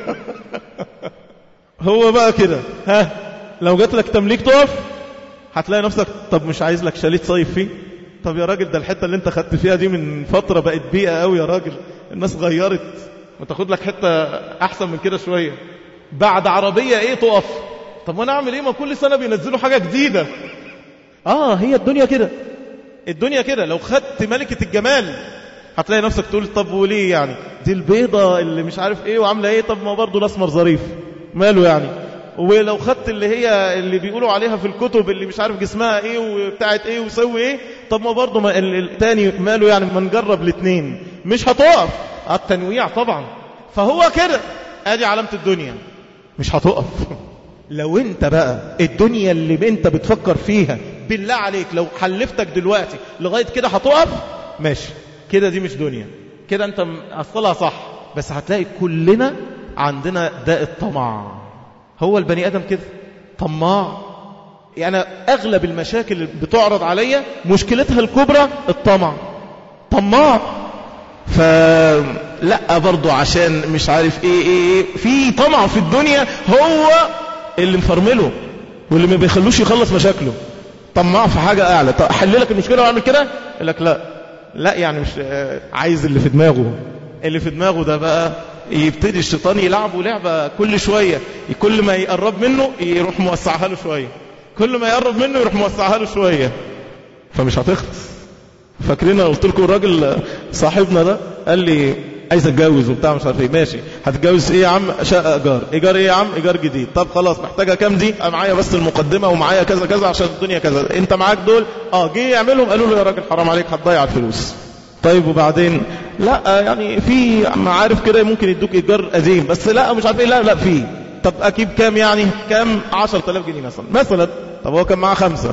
هو بقى كده ها لو جات لك تمليك تقف هتلاقي نفسك طب مش عايز لك شاليه تصيف فيه طب يا راجل ده الحته اللي انت خدت فيها دي من فتره بقت بيئه قوي يا راجل الناس غيرت ما تاخد لك حته احسن من كده شويه بعد عربيه ايه تقف طب وانا اعمل ايه ما كل سنه بينزلوا حاجه جديده اه هي الدنيا كده الدنيا كده لو خدت ملكه الجمال هتلاقي نفسك تقول طب وليه يعني دي البيضة اللي مش عارف ايه وعاملة ايه طب ما برضه الاسمر ظريف ماله يعني ولو خدت اللي هي اللي بيقولوا عليها في الكتب اللي مش عارف جسمها ايه وبتاعت ايه وسوي ايه طب ما برضه ما التاني ماله يعني ما نجرب الاثنين مش هتقف التنويع طبعا فهو كده ادي علامة الدنيا مش هتقف لو انت بقى الدنيا اللي انت بتفكر فيها بالله عليك لو حلفتك دلوقتي لغاية كده هتقف ماشي كده دي مش دنيا كده انت اصلها صح بس هتلاقي كلنا عندنا داء الطمع هو البني ادم كده طماع يعني اغلب المشاكل اللي بتعرض عليا مشكلتها الكبرى الطمع طماع فلا برضو عشان مش عارف ايه ايه, إيه في طمع في الدنيا هو اللي مفرمله واللي ما بيخلوش يخلص مشاكله طماع في حاجة اعلى طب احل لك المشكلة واعمل كده يقول لك لا لا يعني مش عايز اللي في دماغه اللي في دماغه ده بقى يبتدي الشيطان يلعبه لعبة كل شوية كل ما يقرب منه يروح موسعها له شوية كل ما يقرب منه يروح موسعها له شوية فمش هتخلص فاكرين قلت لكم الراجل صاحبنا ده قال لي عايز اتجوز وبتاع مش عارف ايه ماشي هتتجوز ايه يا عم شقه ايجار ايجار ايه يا عم ايجار جديد طب خلاص محتاجه كام دي معايا بس المقدمه ومعايا كذا كذا عشان الدنيا كذا انت معاك دول اه جه يعملهم قالوا له يا راجل حرام عليك هتضيع الفلوس طيب وبعدين لا يعني في معارف كده ممكن يدوك ايجار قديم بس لا مش عارف ايه لا لا في طب اكيد كام يعني كام 10000 جنيه مثلا مثلا طب هو كان معاه خمسة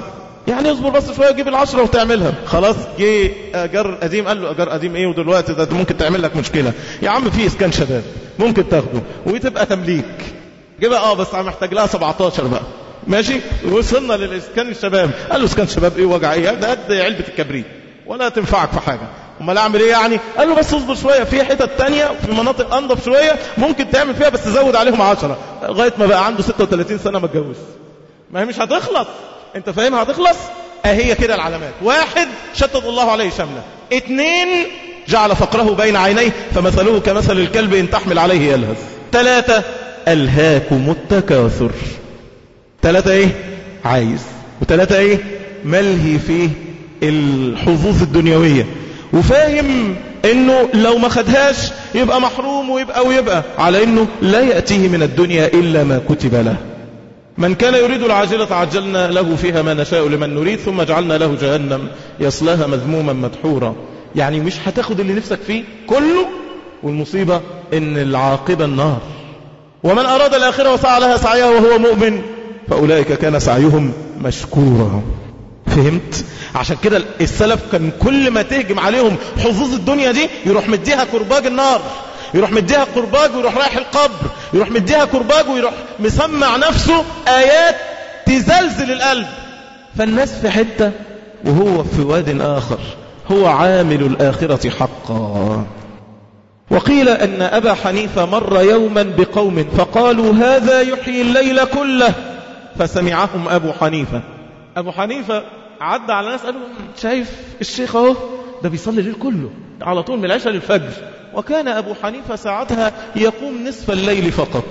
يعني اصبر بس شويه جيب العشرة وتعملها خلاص جه اجار قديم قال له اجار قديم ايه ودلوقتي ده ممكن تعمل لك مشكله يا عم في اسكان شباب ممكن تاخده وتبقى تمليك جيبها اه بس محتاج لها 17 بقى ماشي وصلنا للاسكان الشباب قال له اسكان شباب ايه وجع ايه ده قد علبه الكبريت ولا تنفعك في حاجه امال اعمل ايه يعني قال له بس اصبر شويه في حتت تانية في مناطق انضف شويه ممكن تعمل فيها بس تزود عليهم 10 لغايه ما بقى عنده 36 سنه ما اتجوز ما هي مش هتخلص انت فاهم هتخلص اهي كده العلامات واحد شتت الله عليه شمله اتنين جعل فقره بين عينيه فمثله كمثل الكلب ان تحمل عليه يلهث ثلاثة ألهاكم التكاثر ثلاثة ايه عايز وثلاثة ايه ملهي فيه الحظوظ الدنيوية وفاهم انه لو ما خدهاش يبقى محروم ويبقى ويبقى على انه لا يأتيه من الدنيا الا ما كتب له من كان يريد العاجلة عجلنا له فيها ما نشاء لمن نريد ثم جعلنا له جهنم يصلاها مذموما مدحورا يعني مش هتاخد اللي نفسك فيه كله والمصيبة ان العاقبة النار ومن أراد الآخرة وسعى لها سعيها وهو مؤمن فأولئك كان سعيهم مشكورا فهمت عشان كده السلف كان كل ما تهجم عليهم حظوظ الدنيا دي يروح مديها كرباج النار يروح مديها كرباج ويروح رايح القبر يروح مديها كرباج ويروح مسمع نفسه آيات تزلزل القلب فالناس في حتة وهو في واد آخر هو عامل الآخرة حقا وقيل أن أبا حنيفة مر يوما بقوم فقالوا هذا يحيي الليل كله فسمعهم أبو حنيفة أبو حنيفة عدى على ناس قالوا شايف الشيخ اهو ده بيصلي الليل كله على طول من العشاء للفجر وكان أبو حنيفة ساعتها يقوم نصف الليل فقط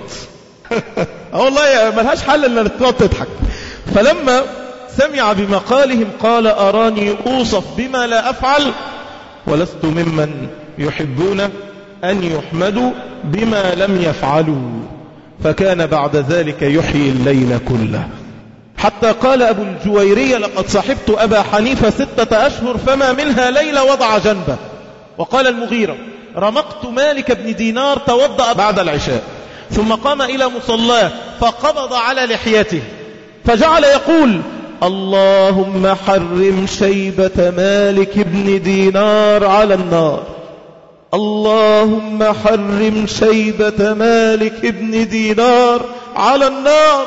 والله ملهاش حل إلا تقعد تضحك فلما سمع بمقالهم قال أراني أوصف بما لا أفعل ولست ممن يحبون أن يحمدوا بما لم يفعلوا فكان بعد ذلك يحيي الليل كله حتى قال أبو الجويرية لقد صحبت أبا حنيفة ستة أشهر فما منها ليلة وضع جنبه وقال المغيرة رمقت مالك بن دينار توضأ بعد العشاء ثم قام إلى مصلاه فقبض على لحيته فجعل يقول اللهم حرم شيبة مالك بن دينار على النار اللهم حرم شيبة مالك بن دينار على النار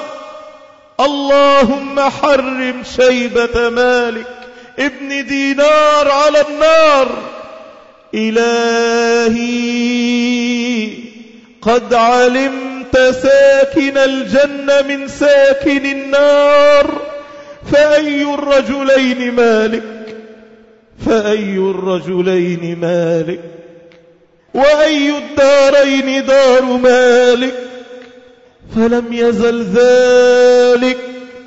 اللهم حرم شيبة مالك ابن دينار على النار إلهي قد علمت ساكن الجنة من ساكن النار فأي الرجلين مالك فأي الرجلين مالك وأي الدارين دار مالك فلم يزل ذلك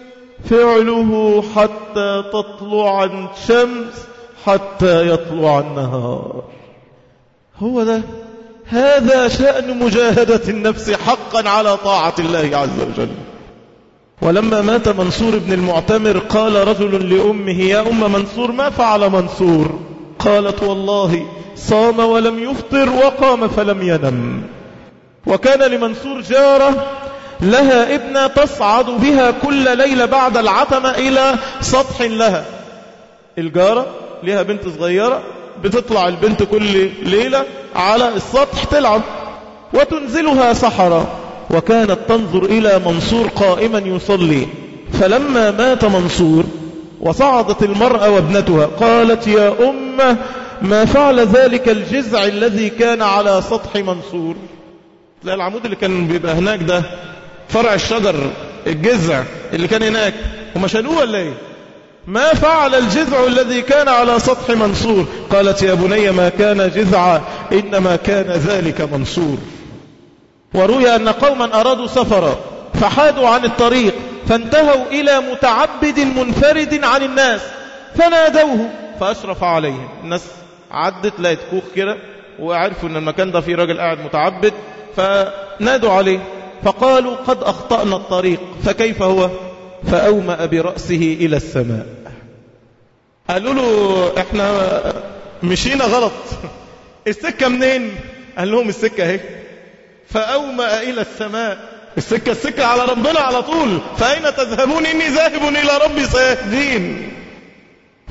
فعله حتى تطلع الشمس حتى يطلع النهار هو ده هذا شأن مجاهدة النفس حقا على طاعة الله عز وجل ولما مات منصور بن المعتمر قال رجل لأمه يا أم منصور ما فعل منصور قالت والله صام ولم يفطر وقام فلم ينم وكان لمنصور جارة لها ابنة تصعد بها كل ليلة بعد العتمة إلى سطح لها الجارة لها بنت صغيرة بتطلع البنت كل ليلة على السطح تلعب وتنزلها سحرا وكانت تنظر إلى منصور قائما يصلي فلما مات منصور وصعدت المرأة وابنتها قالت يا أمه ما فعل ذلك الجزع الذي كان على سطح منصور زي العمود اللي كان بيبقى هناك ده فرع الشجر الجذع اللي كان هناك هم شالوه ولا ايه ما فعل الجذع الذي كان على سطح منصور قالت يا بني ما كان جذعا إنما كان ذلك منصور وروي أن قوما أرادوا سفرا فحادوا عن الطريق فانتهوا إلى متعبد منفرد عن الناس فنادوه فأشرف عليهم الناس عدت لقيت كوخ كده وعرفوا أن المكان ده فيه راجل قاعد متعبد فنادوا عليه فقالوا قد أخطأنا الطريق فكيف هو فأومأ برأسه إلى السماء قالوا له احنا مشينا غلط السكة منين قال لهم السكة اهي فأومأ إلى السماء السكة السكة على ربنا على طول فأين تذهبون إني ذاهب إلى ربي سيهدين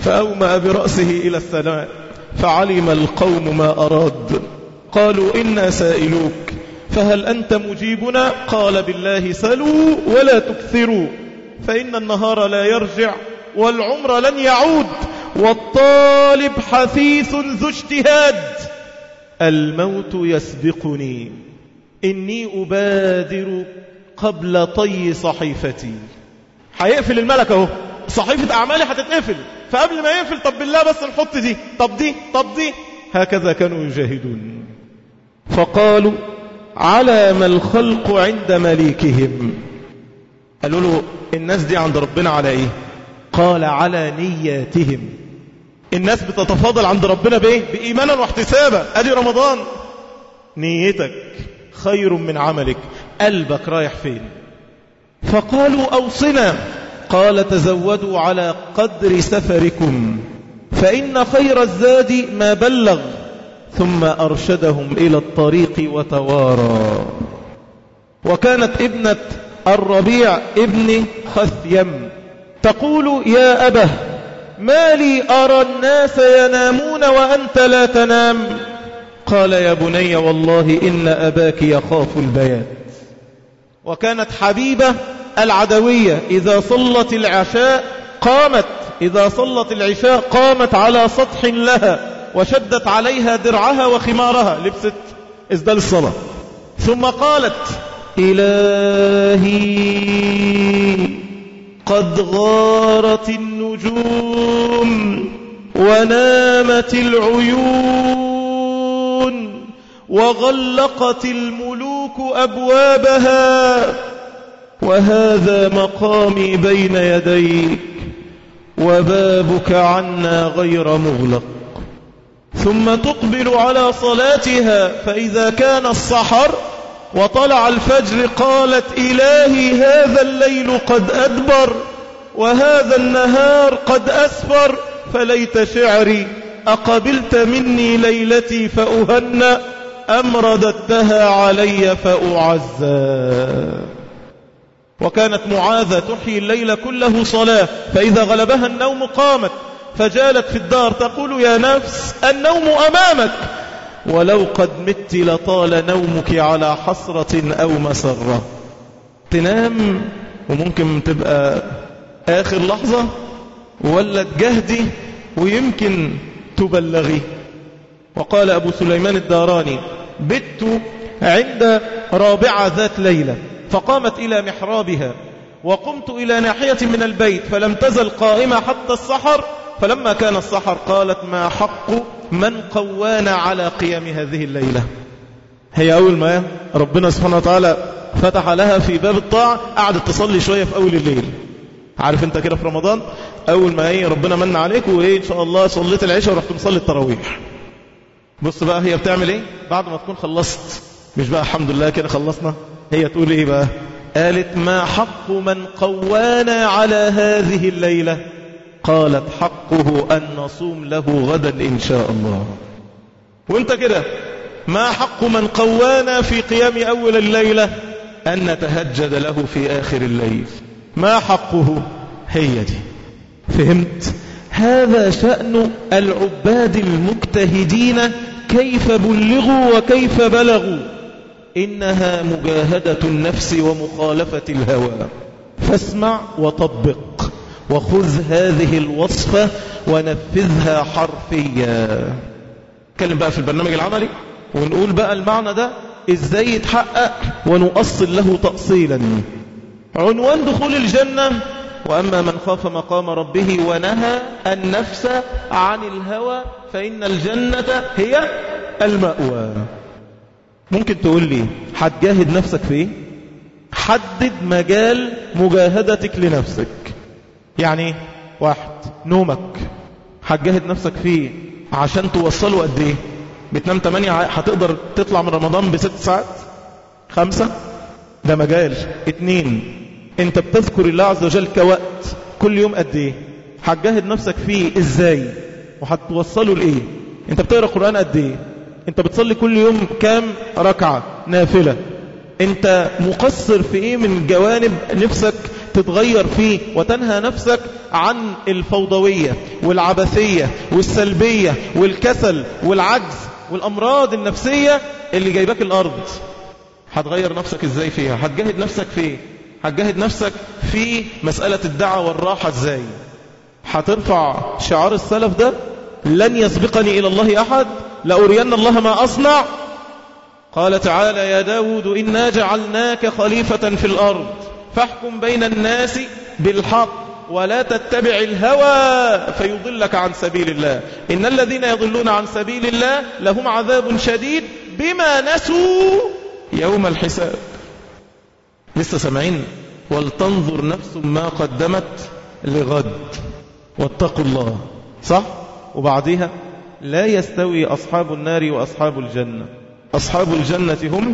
فأومأ برأسه إلى السماء فعلم القوم ما أراد قالوا إنا سائلوك فهل أنت مجيبنا قال بالله سلوا ولا تكثروا فإن النهار لا يرجع والعمر لن يعود والطالب حثيث ذو اجتهاد الموت يسبقني إني أبادر قبل طي صحيفتي هيقفل الملك اهو صحيفة أعمالي هتتقفل فقبل ما يقفل طب بالله بس نحط دي طب دي طب دي هكذا كانوا يجاهدون فقالوا على ما الخلق عند مليكهم قالوا له الناس دي عند ربنا على ايه قال على نياتهم الناس بتتفاضل عند ربنا بايه بإيمانا واحتسابا ادي رمضان نيتك خير من عملك قلبك رايح فين فقالوا أوصنا قال تزودوا على قدر سفركم فإن خير الزاد ما بلغ ثم أرشدهم إلى الطريق وتوارى وكانت ابنة الربيع ابن خثيم تقول يا أبه ما لي أرى الناس ينامون وأنت لا تنام قال يا بني والله إن أباك يخاف البيات وكانت حبيبة العدوية إذا صلت العشاء قامت إذا صلت العشاء قامت على سطح لها وشدت عليها درعها وخمارها لبست ازدال الصلاة ثم قالت إلهي قد غارت النجوم ونامت العيون وغلقت الملوك أبوابها وهذا مقامي بين يديك وبابك عنا غير مغلق ثم تقبل على صلاتها فإذا كان الصحر وطلع الفجر قالت إلهي هذا الليل قد أدبر وهذا النهار قد أسفر فليت شعري أقبلت مني ليلتي فأهنأ أم رددتها علي فأعزى وكانت معاذة تحيي الليل كله صلاة فإذا غلبها النوم قامت فجالت في الدار تقول يا نفس النوم أمامك ولو قد مت لطال نومك على حسرة أو مسرة تنام وممكن تبقى آخر لحظة ولا تجهدي ويمكن تبلغي وقال أبو سليمان الداراني بت عند رابعة ذات ليلة فقامت إلى محرابها وقمت إلى ناحية من البيت فلم تزل قائمة حتى السحر فلما كان السحر قالت ما حق من قوانا على قيام هذه الليلة هي أول ما ربنا سبحانه وتعالى فتح لها في باب الطاعة قعدت تصلي شوية في أول الليل عارف انت كده في رمضان أول ما ايه ربنا من عليك وإيه إن شاء الله صليت العشاء ورحت مصلي التراويح بص بقى هي بتعمل ايه بعد ما تكون خلصت مش بقى الحمد لله كده خلصنا هي تقول ايه بقى قالت ما حق من قوانا على هذه الليلة قالت حقه أن نصوم له غدا إن شاء الله وانت كده ما حق من قوانا في قيام أول الليلة أن نتهجد له في آخر الليل ما حقه هي دي فهمت هذا شأن العباد المجتهدين كيف بلغوا وكيف بلغوا إنها مجاهدة النفس ومخالفة الهوى فاسمع وطبق وخذ هذه الوصفة ونفذها حرفيا نتكلم بقى في البرنامج العملي ونقول بقى المعنى ده ازاي يتحقق ونؤصل له تأصيلا عنوان دخول الجنة وأما من خاف مقام ربه ونهى النفس عن الهوى فإن الجنة هي المأوى ممكن تقول لي هتجاهد نفسك في ايه حدد مجال مجاهدتك لنفسك يعني واحد نومك هتجاهد نفسك فيه عشان توصله قد ايه بتنام 8 هتقدر تطلع من رمضان بست ساعات خمسة ده مجال اتنين انت بتذكر الله عز وجل كوقت كل يوم قد ايه هتجاهد نفسك فيه ازاي وهتوصله لايه انت بتقرا قران قد ايه انت بتصلي كل يوم كام ركعه نافله انت مقصر في ايه من جوانب نفسك تتغير فيه وتنهى نفسك عن الفوضوية والعبثية والسلبية والكسل والعجز والأمراض النفسية اللي جايباك الأرض هتغير نفسك ازاي فيها هتجاهد نفسك في ايه هتجاهد نفسك في مسألة الدعوة والراحة ازاي هترفع شعار السلف ده لن يسبقني إلى الله أحد لأرين الله ما أصنع قال تعالى يا داود إنا جعلناك خليفة في الأرض فاحكم بين الناس بالحق ولا تتبع الهوى فيضلك عن سبيل الله إن الذين يضلون عن سبيل الله لهم عذاب شديد بما نسوا يوم الحساب لسه سامعين ولتنظر نفس ما قدمت لغد واتقوا الله صح وبعدها لا يستوي أصحاب النار وأصحاب الجنة أصحاب الجنة هم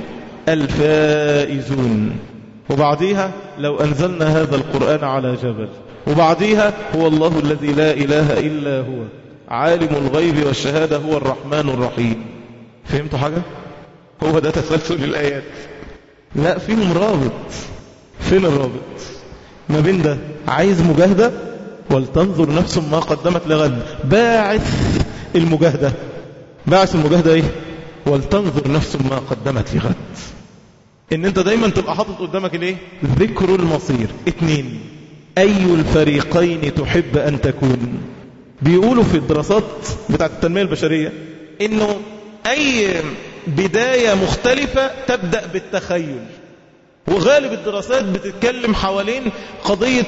الفائزون وبعديها لو أنزلنا هذا القرآن على جبل وبعديها هو الله الذي لا إله إلا هو عالم الغيب والشهادة هو الرحمن الرحيم فهمتوا حاجة؟ هو ده تسلسل الآيات لا فيهم رابط فين الرابط ما بين ده عايز مجاهدة ولتنظر نفس ما قدمت لغد باعث المجاهدة باعث المجاهدة ايه ولتنظر نفس ما قدمت لغد ان انت دايما تبقى حاطط قدامك الايه ذكر المصير اتنين اي الفريقين تحب ان تكون بيقولوا في الدراسات بتاعت التنمية البشرية انه اي بداية مختلفة تبدأ بالتخيل وغالب الدراسات بتتكلم حوالين قضية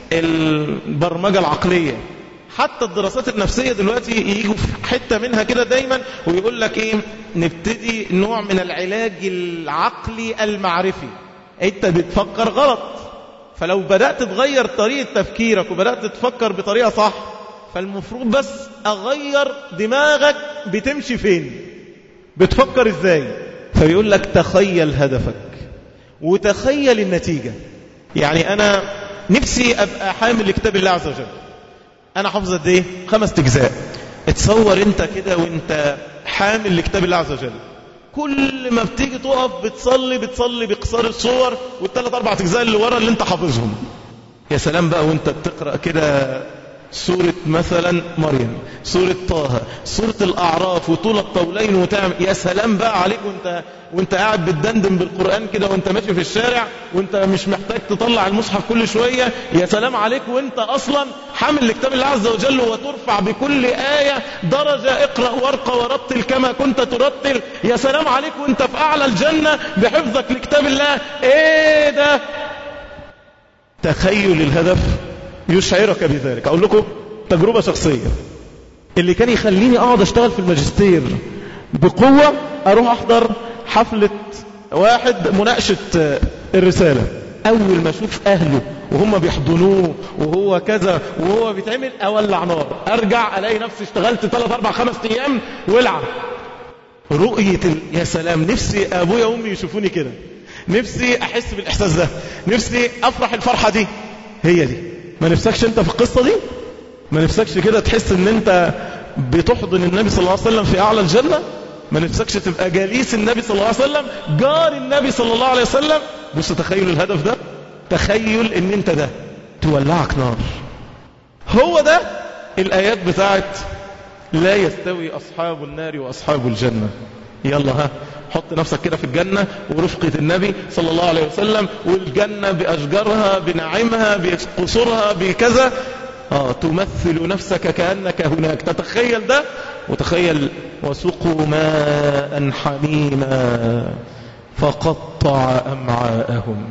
البرمجة العقلية حتى الدراسات النفسية دلوقتي يجوا في حتة منها كده دايما ويقول لك ايه نبتدي نوع من العلاج العقلي المعرفي انت بتفكر غلط فلو بدأت تغير طريقة تفكيرك وبدأت تفكر بطريقة صح فالمفروض بس اغير دماغك بتمشي فين بتفكر ازاي فيقول لك تخيل هدفك وتخيل النتيجة يعني انا نفسي ابقى حامل لكتاب الله عز وجل انا حافظ قد ايه خمس اجزاء اتصور انت كده وانت حامل لكتاب الله عز وجل كل ما بتيجي تقف بتصلي بتصلي بقصار الصور والثلاث اربع اجزاء اللي ورا اللي انت حافظهم يا سلام بقى وانت بتقرا كده سورة مثلا مريم سورة طه سورة الأعراف وطول الطولين وتعمل يا سلام بقى عليك وانت, وانت قاعد بتدندن بالقرآن كده وانت ماشي في الشارع وانت مش محتاج تطلع المصحف كل شوية يا سلام عليك وانت أصلا حامل لكتاب الله عز وجل وترفع بكل آية درجة اقرأ وارقى ورتل كما كنت ترتل يا سلام عليك وانت في أعلى الجنة بحفظك لكتاب الله ايه ده تخيل الهدف يشعرك بذلك أقول لكم تجربة شخصية اللي كان يخليني أقعد أشتغل في الماجستير بقوة أروح أحضر حفلة واحد مناقشة الرسالة أول ما أشوف أهله وهم بيحضنوه وهو كذا وهو بيتعمل أولع نار أرجع ألاقي نفسي اشتغلت 3 4 5 أيام ولع رؤية ال... يا سلام نفسي أبويا وأمي يشوفوني كده نفسي أحس بالإحساس ده نفسي أفرح الفرحة دي هي دي ما نفسكش انت في القصة دي ما نفسكش كده تحس ان انت بتحضن النبي صلى الله عليه وسلم في اعلى الجنة ما نفسكش تبقى جليس النبي صلى الله عليه وسلم جار النبي صلى الله عليه وسلم بص تخيل الهدف ده تخيل ان انت ده تولعك نار هو ده الايات بتاعت لا يستوي اصحاب النار واصحاب الجنة يلا ها حط نفسك كده في الجنة ورفقة النبي صلى الله عليه وسلم والجنة بأشجارها بنعيمها بقصورها بكذا آه تمثل نفسك كأنك هناك تتخيل ده وتخيل وسقوا ماء حميما فقطع أمعاءهم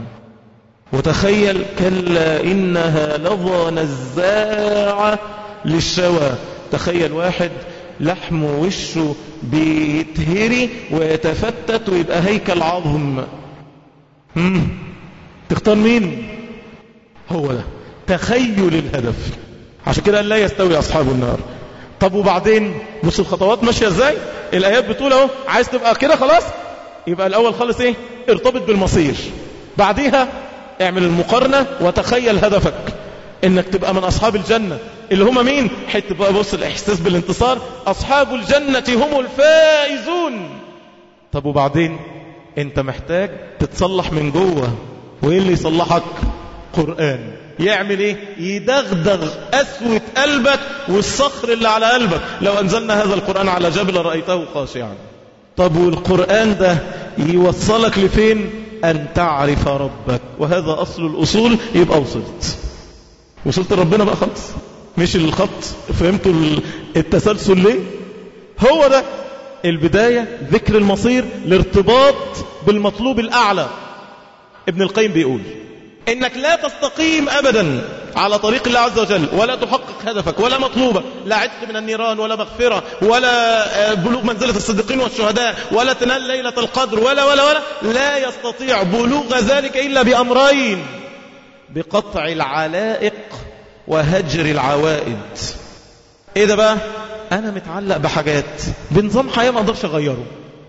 وتخيل كلا إنها لظى نزاعة للشوى تخيل واحد لحم وشه بيتهري ويتفتت ويبقى هيكل عظم مم. تختار مين هو ده تخيل الهدف عشان كده لا يستوي أصحاب النار طب وبعدين بص الخطوات ماشية ازاي الآيات بتقول اهو عايز تبقى كده خلاص يبقى الأول خالص ايه ارتبط بالمصير بعديها اعمل المقارنة وتخيل هدفك انك تبقى من اصحاب الجنة اللي هم مين حتى بقى بص الاحساس بالانتصار اصحاب الجنة هم الفائزون طب وبعدين انت محتاج تتصلح من جوه وايه اللي يصلحك قرآن يعمل ايه يدغدغ أسوة قلبك والصخر اللي على قلبك لو أنزلنا هذا القرآن على جبل رأيته خاشعا طب والقرآن ده يوصلك لفين أن تعرف ربك وهذا أصل الأصول يبقى وصلت وصلت لربنا بقى خلاص مش الخط فهمتوا التسلسل ليه هو ده البداية ذكر المصير الارتباط بالمطلوب الأعلى ابن القيم بيقول انك لا تستقيم ابدا على طريق الله عز وجل ولا تحقق هدفك ولا مطلوبك لا عتق من النيران ولا مغفرة ولا بلوغ منزلة الصديقين والشهداء ولا تنال ليلة القدر ولا ولا ولا لا يستطيع بلوغ ذلك إلا بأمرين بقطع العلائق وهجر العوائد ايه ده بقى انا متعلق بحاجات بنظام حياة ما اقدرش اغيره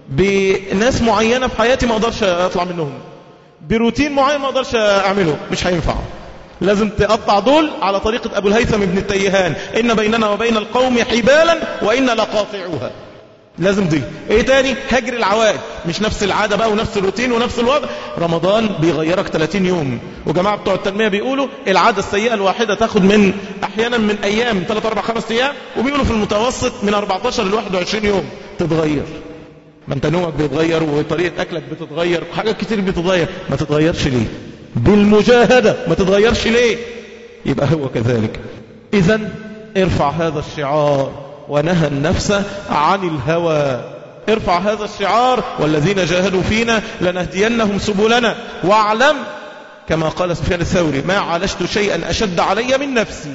بناس معينة في حياتي ما اقدرش اطلع منهم بروتين معين ما اقدرش اعمله مش هينفع لازم تقطع دول على طريقة ابو الهيثم ابن التيهان ان بيننا وبين القوم حبالا وان لقاطعوها لازم دي ايه تاني هجر العوائد مش نفس العادة بقى ونفس الروتين ونفس الوضع رمضان بيغيرك 30 يوم وجماعة بتوع التنمية بيقولوا العادة السيئة الواحدة تاخد من احيانا من ايام 3 4 5 ايام وبيقولوا في المتوسط من 14 ل 21 يوم تتغير ما انت نومك بيتغير وطريقة اكلك بتتغير وحاجات كتير بتتغير ما تتغيرش ليه بالمجاهدة ما تتغيرش ليه يبقى هو كذلك اذا ارفع هذا الشعار ونهى النفس عن الهوى ارفع هذا الشعار والذين جاهدوا فينا لنهدينهم سبلنا واعلم كما قال سفيان الثوري ما عالجت شيئا أشد علي من نفسي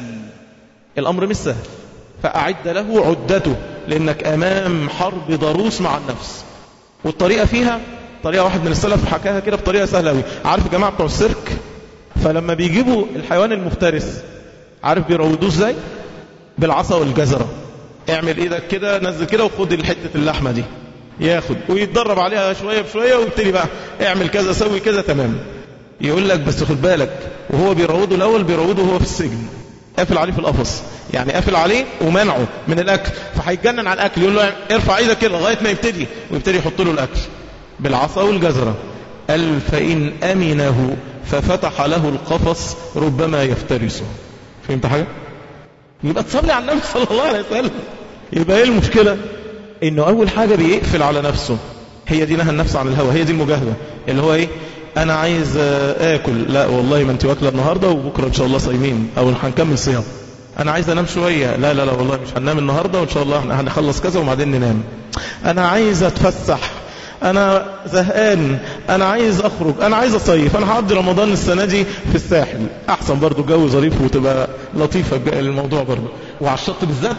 الأمر مش سهل فأعد له عدته لأنك أمام حرب ضروس مع النفس والطريقة فيها طريقة واحد من السلف حكاها كده بطريقة سهلة أوي عارف جماعة بتوع السيرك فلما بيجيبوا الحيوان المفترس عارف بيروضوه ازاي بالعصا والجزرة اعمل ايدك كده نزل كده وخد حتة اللحمة دي ياخد ويتدرب عليها شوية بشوية ويبتدي بقى اعمل كذا سوي كذا تمام يقول لك بس خد بالك وهو بيروضه الاول بيروضه وهو في السجن قافل عليه في القفص يعني قافل عليه ومنعه من الاكل فهيتجنن على الاكل يقول له ارفع ايدك كده لغايه ما يبتدي ويبتدي يحط له الاكل بالعصا والجزره قال فان امنه ففتح له القفص ربما يفترسه فهمت حاجه يبقى تصلي على النبي صلى الله عليه وسلم يبقى ايه المشكله انه اول حاجه بيقفل على نفسه هي دي نهى النفس عن الهوى هي دي المجاهده اللي هو ايه انا عايز اكل لا والله ما انت واكله النهارده وبكره ان شاء الله صايمين او هنكمل صيام انا عايز انام شويه لا لا لا والله مش هننام النهارده وان شاء الله هنخلص كذا وبعدين ننام انا عايز اتفسح انا زهقان انا عايز اخرج انا عايز اصيف انا هقضي رمضان السنه دي في الساحل احسن برضو جو ظريف وتبقى لطيفه الموضوع برضو وعلى الشط بالذات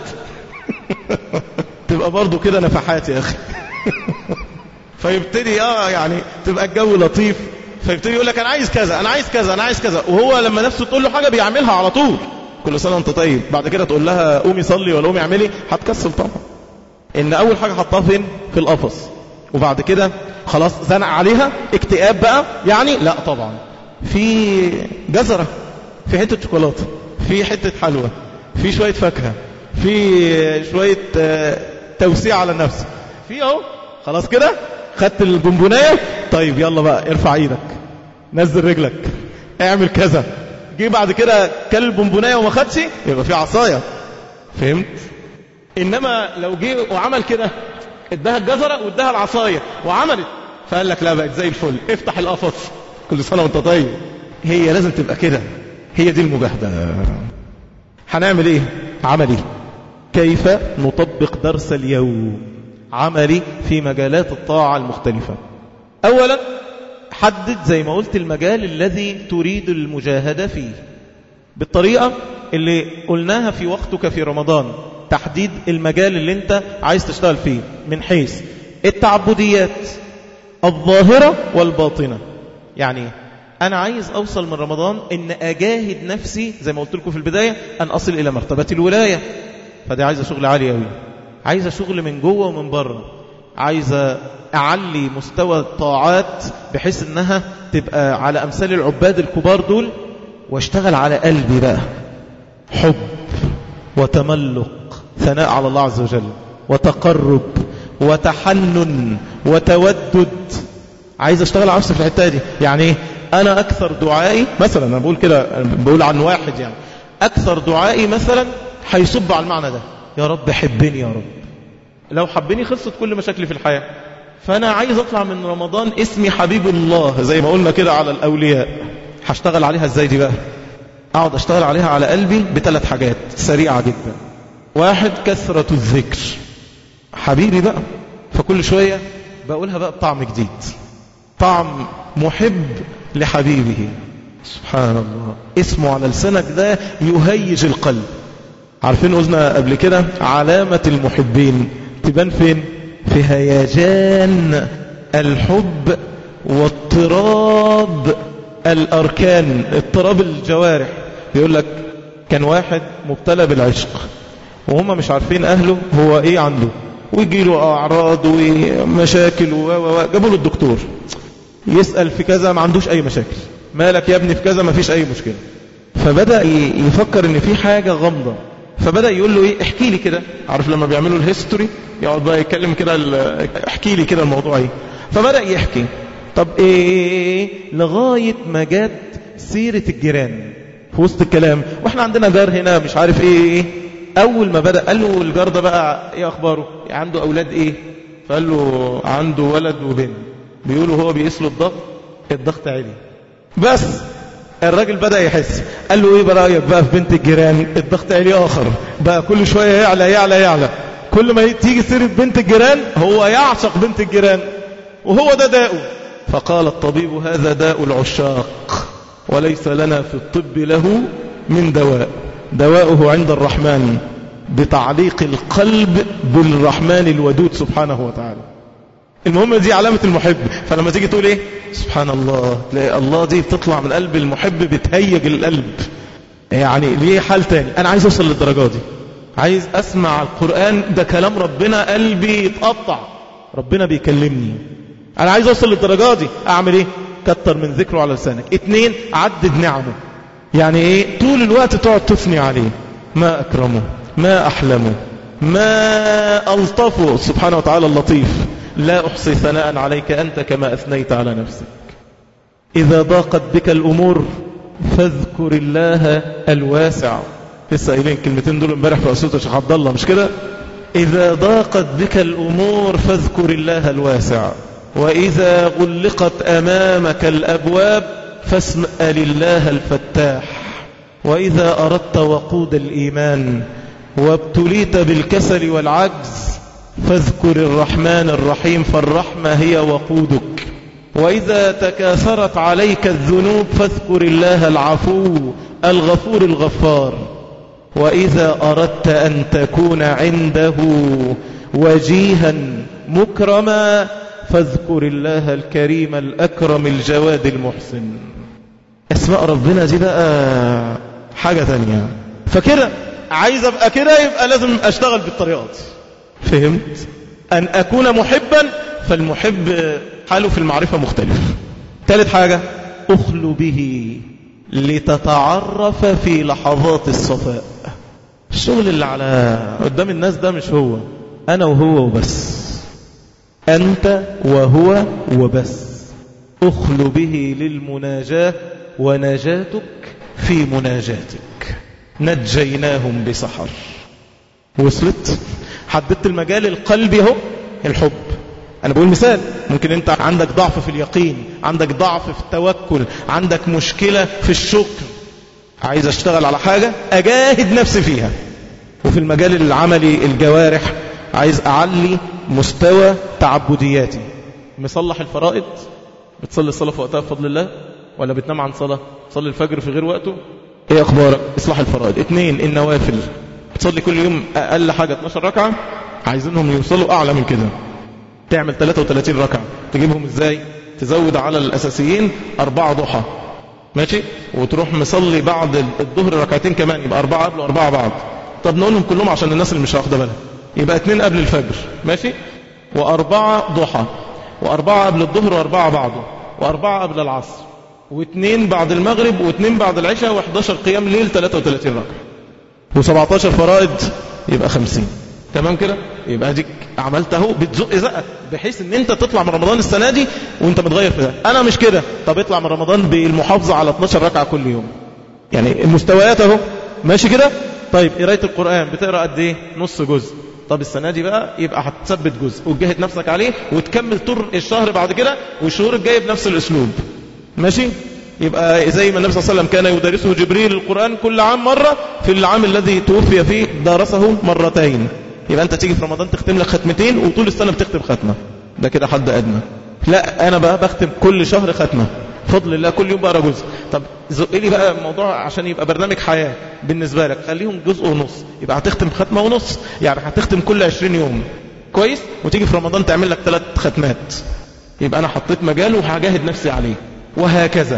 تبقى برضو كده نفحات يا اخي فيبتدي اه يعني تبقى الجو لطيف فيبتدي يقول لك انا عايز كذا انا عايز كذا انا عايز كذا وهو لما نفسه تقول له حاجه بيعملها على طول كل سنه وانت طيب بعد كده تقول لها قومي صلي ولا قومي اعملي هتكسل طبعا ان اول حاجه حطها فين في القفص وبعد كده خلاص زنق عليها اكتئاب بقى يعني لا طبعا في جزره في حته شوكولاته في حته حلوى في شويه فاكهه في شويه توسيع على النفس في اهو خلاص كده خدت البونبونايه طيب يلا بقى ارفع ايدك نزل رجلك اعمل كذا جه بعد كده كل البونبونايه وما خدش يبقى في عصايه فهمت انما لو جه وعمل كده اداها الجزره واداها العصايه وعملت فقال لك لا بقت زي الفل افتح القفص كل سنه وانت طيب هي لازم تبقى كده هي دي المجاهده هنعمل ايه عملي كيف نطبق درس اليوم عملي في مجالات الطاعة المختلفة أولا حدد زي ما قلت المجال الذي تريد المجاهدة فيه بالطريقة اللي قلناها في وقتك في رمضان تحديد المجال اللي انت عايز تشتغل فيه من حيث التعبديات الظاهرة والباطنة يعني أنا عايز أوصل من رمضان إن أجاهد نفسي زي ما قلت لكم في البداية أن أصل إلى مرتبة الولاية فدي عايزة شغل عالي أوي عايزة شغل من جوه ومن بره عايزة أعلي مستوى الطاعات بحيث أنها تبقى على أمثال العباد الكبار دول واشتغل على قلبي بقى حب وتملق ثناء على الله عز وجل وتقرب وتحنن وتودد عايز اشتغل على نفسي في الحته دي يعني ايه أنا أكثر دعائي مثلا أنا بقول كده بقول عن واحد يعني أكثر دعائي مثلا هيصب على المعنى ده يا رب حبني يا رب لو حبني خلصت كل مشاكلي في الحياة فأنا عايز أطلع من رمضان اسمي حبيب الله زي ما قلنا كده على الأولياء هشتغل عليها ازاي دي بقى أقعد أشتغل عليها على قلبي بثلاث حاجات سريعة جدا واحد كثرة الذكر حبيبي بقى فكل شوية بقولها بقى بطعم جديد طعم محب لحبيبه سبحان الله اسمه على لسانك ده يهيج القلب عارفين قلنا قبل كده علامة المحبين تبان فين في هيجان الحب واضطراب الأركان اضطراب الجوارح بيقول لك كان واحد مبتلى بالعشق وهم مش عارفين أهله هو إيه عنده ويجي له أعراض ومشاكل و و جابوا له الدكتور يسأل في كذا ما عندوش أي مشاكل مالك يا ابني في كذا ما فيش أي مشكلة فبدأ يفكر ان في حاجة غامضة فبدأ يقول له ايه احكي لي كده عارف لما بيعملوا الهيستوري يقعد بقى يتكلم كده احكي لي كده الموضوع ايه فبدأ يحكي طب ايه لغاية ما جت سيرة الجيران في وسط الكلام واحنا عندنا جار هنا مش عارف ايه ايه اول ما بدأ قال له الجار ده بقى ايه اخباره عنده اولاد ايه فقال له عنده ولد وبنت بيقولوا هو بيقيس له الضغط الضغط عالي بس الراجل بدأ يحس قال له ايه برأيك بقى في بنت الجيران الضغط عالي اخر بقى كل شوية يعلى يعلى يعلى كل ما تيجي سيرة بنت الجيران هو يعشق بنت الجيران وهو ده داؤه فقال الطبيب هذا داء العشاق وليس لنا في الطب له من دواء دواؤه عند الرحمن بتعليق القلب بالرحمن الودود سبحانه وتعالى المهم دي علامة المحب فلما تيجي تقول ايه سبحان الله تلاقي الله دي بتطلع من قلب المحب بتهيج القلب يعني ليه حال تاني انا عايز اوصل للدرجة دي عايز اسمع القرآن ده كلام ربنا قلبي يتقطع ربنا بيكلمني انا عايز اوصل للدرجة دي اعمل ايه كتر من ذكره على لسانك اتنين عدد نعمه يعني ايه طول الوقت تقعد تثني عليه ما اكرمه ما احلمه ما الطفه سبحانه وتعالى اللطيف لا أحصي ثناء عليك أنت كما أثنيت على نفسك إذا ضاقت بك الأمور فاذكر الله الواسع لسه قايلين كلمتين دول امبارح في أسوة الشيخ عبد الله مش كده إذا ضاقت بك الأمور فاذكر الله الواسع وإذا غلقت أمامك الأبواب فاسأل الله الفتاح وإذا أردت وقود الإيمان وابتليت بالكسل والعجز فاذكر الرحمن الرحيم فالرحمة هي وقودك وإذا تكاثرت عليك الذنوب فاذكر الله العفو الغفور الغفار وإذا أردت أن تكون عنده وجيها مكرما فاذكر الله الكريم الأكرم الجواد المحسن اسماء ربنا دي بقى حاجة تانية فكده عايز أبقى كده يبقى لازم أشتغل بالطريقات فهمت أن أكون محبا فالمحب حاله في المعرفة مختلف ثالث حاجة أخلو به لتتعرف في لحظات الصفاء الشغل اللي على قدام الناس ده مش هو أنا وهو وبس أنت وهو وبس أخلو به للمناجاة ونجاتك في مناجاتك نجيناهم بسحر وصلت حددت المجال القلبي اهو الحب انا بقول مثال ممكن انت عندك ضعف في اليقين عندك ضعف في التوكل عندك مشكلة في الشكر عايز اشتغل على حاجة اجاهد نفسي فيها وفي المجال العملي الجوارح عايز اعلي مستوى تعبدياتي مصلح الفرائض بتصلي الصلاة في وقتها بفضل الله ولا بتنام عن صلاة تصلي الفجر في غير وقته ايه اخبارك اصلاح الفرائض اتنين النوافل بتصلي كل يوم اقل حاجة 12 ركعة عايزينهم يوصلوا اعلى من كده تعمل 33 ركعة تجيبهم ازاي تزود على الاساسيين اربعة ضحى ماشي وتروح مصلي بعد الظهر ركعتين كمان يبقى اربعة قبل واربعة بعد طب نقولهم كلهم عشان الناس اللي مش واخده بالها يبقى اتنين قبل الفجر ماشي واربعة ضحى واربعة قبل الظهر واربعة بعده واربعة قبل العصر واثنين بعد المغرب واثنين بعد العشاء و11 قيام ليل 33 ركعة و17 فرائض يبقى 50 تمام كده يبقى ديك عملته بتزق زقه بحيث ان انت تطلع من رمضان السنه دي وانت متغير في ده انا مش كده طب اطلع من رمضان بالمحافظه على 12 ركعه كل يوم يعني المستويات اهو ماشي كده طيب قرايه القران بتقرا قد ايه نص جزء طب السنه دي بقى يبقى هتثبت جزء وتجاهد نفسك عليه وتكمل طول الشهر بعد كده والشهور الجايه بنفس الاسلوب ماشي يبقى زي ما النبي صلى الله عليه وسلم كان يدرسه جبريل القرآن كل عام مرة في العام الذي توفي فيه درسه مرتين يبقى أنت تيجي في رمضان تختم لك ختمتين وطول السنة بتختم ختمة ده كده حد أدنى لا أنا بقى بختم كل شهر ختمة فضل الله كل يوم بقرا جزء طب زق لي بقى الموضوع عشان يبقى برنامج حياة بالنسبة لك خليهم جزء ونص يبقى هتختم ختمة ونص يعني هتختم كل 20 يوم كويس وتيجي في رمضان تعمل لك ثلاث ختمات يبقى أنا حطيت مجال وهجاهد نفسي عليه وهكذا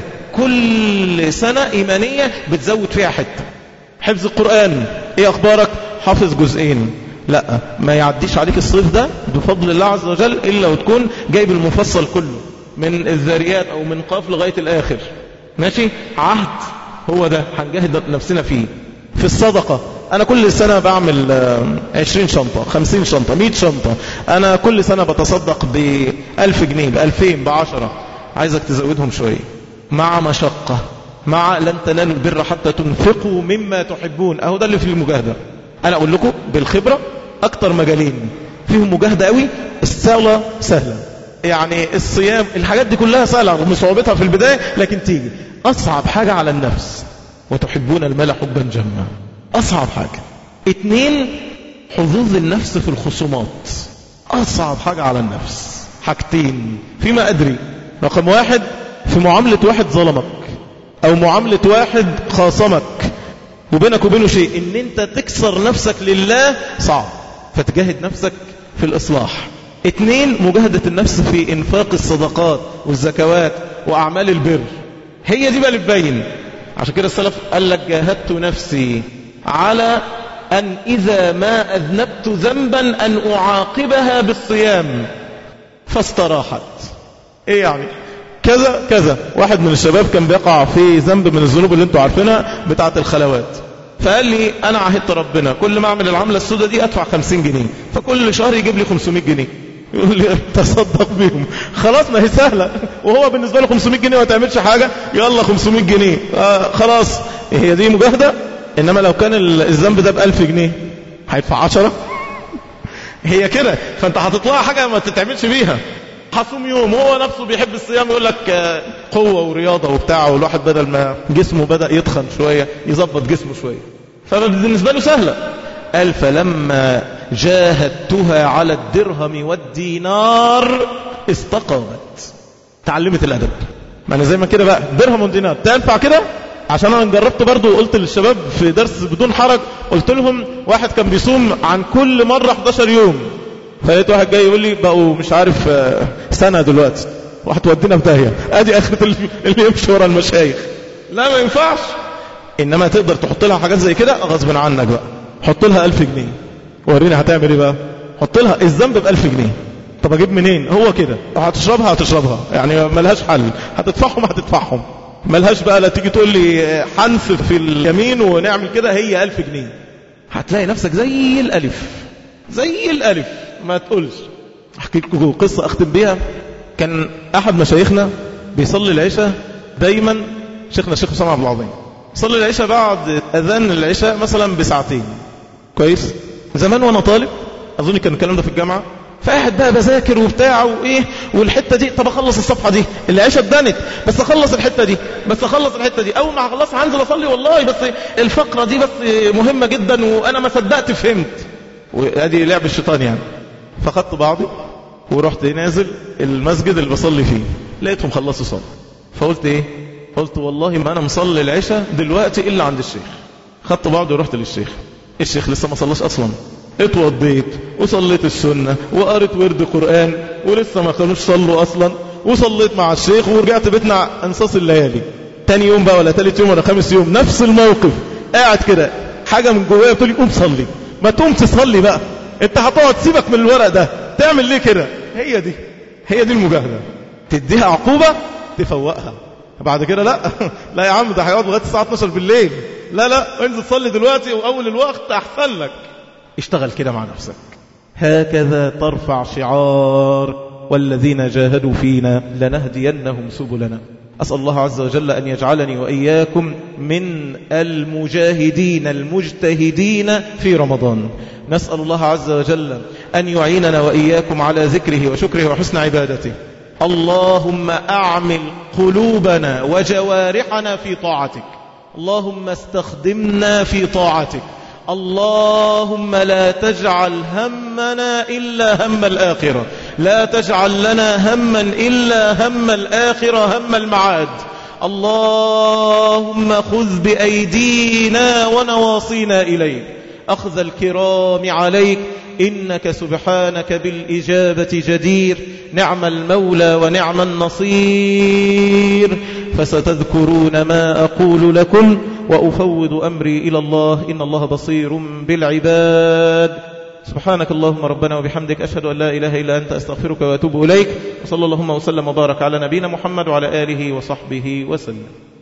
كل سنة إيمانية بتزود فيها حتة حفظ القرآن إيه أخبارك حافظ جزئين لا ما يعديش عليك الصيف ده بفضل الله عز وجل إلا وتكون جايب المفصل كله من الذاريات أو من قاف لغاية الآخر ماشي عهد هو ده هنجاهد نفسنا فيه في الصدقة أنا كل سنة بعمل عشرين شنطة خمسين شنطة مئة شنطة أنا كل سنة بتصدق بألف جنيه بألفين بعشرة عايزك تزودهم شوية مع مشقة مع لن تنالوا البر حتى تنفقوا مما تحبون اهو ده اللي في المجاهدة انا اقول لكم بالخبرة اكتر مجالين فيهم مجاهدة قوي الصلاة سهلة يعني الصيام الحاجات دي كلها سهلة رغم صعوبتها في البداية لكن تيجي اصعب حاجة على النفس وتحبون المال حبا جما اصعب حاجة اتنين حظوظ النفس في الخصومات اصعب حاجة على النفس حاجتين فيما ادري رقم واحد في معاملة واحد ظلمك او معاملة واحد خاصمك وبينك وبينه شيء ان انت تكسر نفسك لله صعب فتجاهد نفسك في الاصلاح اتنين مجاهدة النفس في انفاق الصدقات والزكوات واعمال البر هي دي بقى اللي تبين عشان كده السلف قال لك جاهدت نفسي على ان اذا ما اذنبت ذنبا ان اعاقبها بالصيام فاستراحت ايه يعني كذا كذا واحد من الشباب كان بيقع في ذنب من الذنوب اللي انتوا عارفينها بتاعه الخلوات فقال لي انا عهدت ربنا كل ما اعمل العمله السوداء دي ادفع 50 جنيه فكل شهر يجيب لي 500 جنيه يقول لي تصدق بيهم خلاص ما هي سهله وهو بالنسبه له 500 جنيه ما تعملش حاجه يلا 500 جنيه آه خلاص هي دي مجاهده انما لو كان الذنب ده ب 1000 جنيه هيدفع 10 هي كده فانت هتطلع حاجه ما تتعملش بيها هصوم يوم هو نفسه بيحب الصيام يقول لك قوة ورياضة وبتاع والواحد بدل ما جسمه بدأ يتخن شوية يظبط جسمه شوية فبالنسبة له سهلة قال فلما جاهدتها على الدرهم والدينار استقامت تعلمت الأدب ما أنا زي ما كده بقى درهم ودينار تنفع كده عشان انا جربت برضو وقلت للشباب في درس بدون حرج قلت لهم واحد كان بيصوم عن كل مرة 11 يوم فلقيت واحد جاي يقول لي بقوا مش عارف سنة دلوقتي وهتودينا في داهية ادي اخرة اللي يمشي ورا المشايخ لا ما ينفعش انما تقدر تحط لها حاجات زي كده غصب عنك بقى حط لها 1000 جنيه وريني هتعمل ايه بقى حط لها الذنب ب 1000 جنيه طب اجيب منين هو كده هتشربها هتشربها يعني ملهاش حل هتدفعهم هتدفعهم ملهاش بقى لا تيجي تقول لي حنف في اليمين ونعمل كده هي 1000 جنيه هتلاقي نفسك زي الالف زي الالف ما تقولش احكي لكم قصة اختم بيها كان احد مشايخنا بيصلي العشاء دايما شيخنا الشيخ حسام عبد العظيم صلي العشاء بعد اذان العشاء مثلا بساعتين كويس زمان وانا طالب اظن كان الكلام ده في الجامعه فقاعد بقى بذاكر وبتاع وايه والحته دي طب اخلص الصفحه دي العشاء اتدنت بس اخلص الحته دي بس اخلص الحته دي اول ما اخلصها هنزل اصلي والله بس الفقره دي بس مهمه جدا وانا ما صدقت فهمت وادي لعب الشيطان يعني فخدت بعضي ورحت نازل المسجد اللي بصلي فيه لقيتهم خلصوا صلاة فقلت ايه قلت والله ما انا مصلي العشاء دلوقتي الا عند الشيخ خدت بعضي ورحت للشيخ الشيخ لسه ما صلاش اصلا اتوضيت وصليت السنة وقريت ورد قرآن ولسه ما كانوش صلوا اصلا وصليت مع الشيخ ورجعت بيتنا انصاص الليالي تاني يوم بقى ولا تالت يوم ولا خامس يوم نفس الموقف قاعد كده حاجة من جوايا بتقولي قوم صلي ما تقوم تصلي بقى انت هتقعد سيبك من الورق ده تعمل ليه كده هي دي هي دي المجاهدة تديها عقوبة تفوقها بعد كده لا لا يا عم ده هيقعد لغايه الساعه 12 بالليل لا لا انزل صلي دلوقتي واول الوقت احسن لك اشتغل كده مع نفسك هكذا ترفع شعار والذين جاهدوا فينا لنهدينهم سبلنا أسأل الله عز وجل أن يجعلني وإياكم من المجاهدين المجتهدين في رمضان نسأل الله عز وجل أن يعيننا وإياكم على ذكره وشكره وحسن عبادته اللهم أعمل قلوبنا وجوارحنا في طاعتك اللهم استخدمنا في طاعتك اللهم لا تجعل همنا إلا هم الآخرة لا تجعل لنا هما إلا هم الآخرة هم المعاد اللهم خذ بأيدينا ونواصينا إليك أخذ الكرام عليك إنك سبحانك بالإجابة جدير نعم المولى ونعم النصير فستذكرون ما أقول لكم وأفوض أمري إلى الله إن الله بصير بالعباد سبحانك اللهم ربنا وبحمدك أشهد أن لا إله إلا أنت أستغفرك وأتوب إليك وصلى اللهم وسلم وبارك على نبينا محمد وعلى آله وصحبه وسلم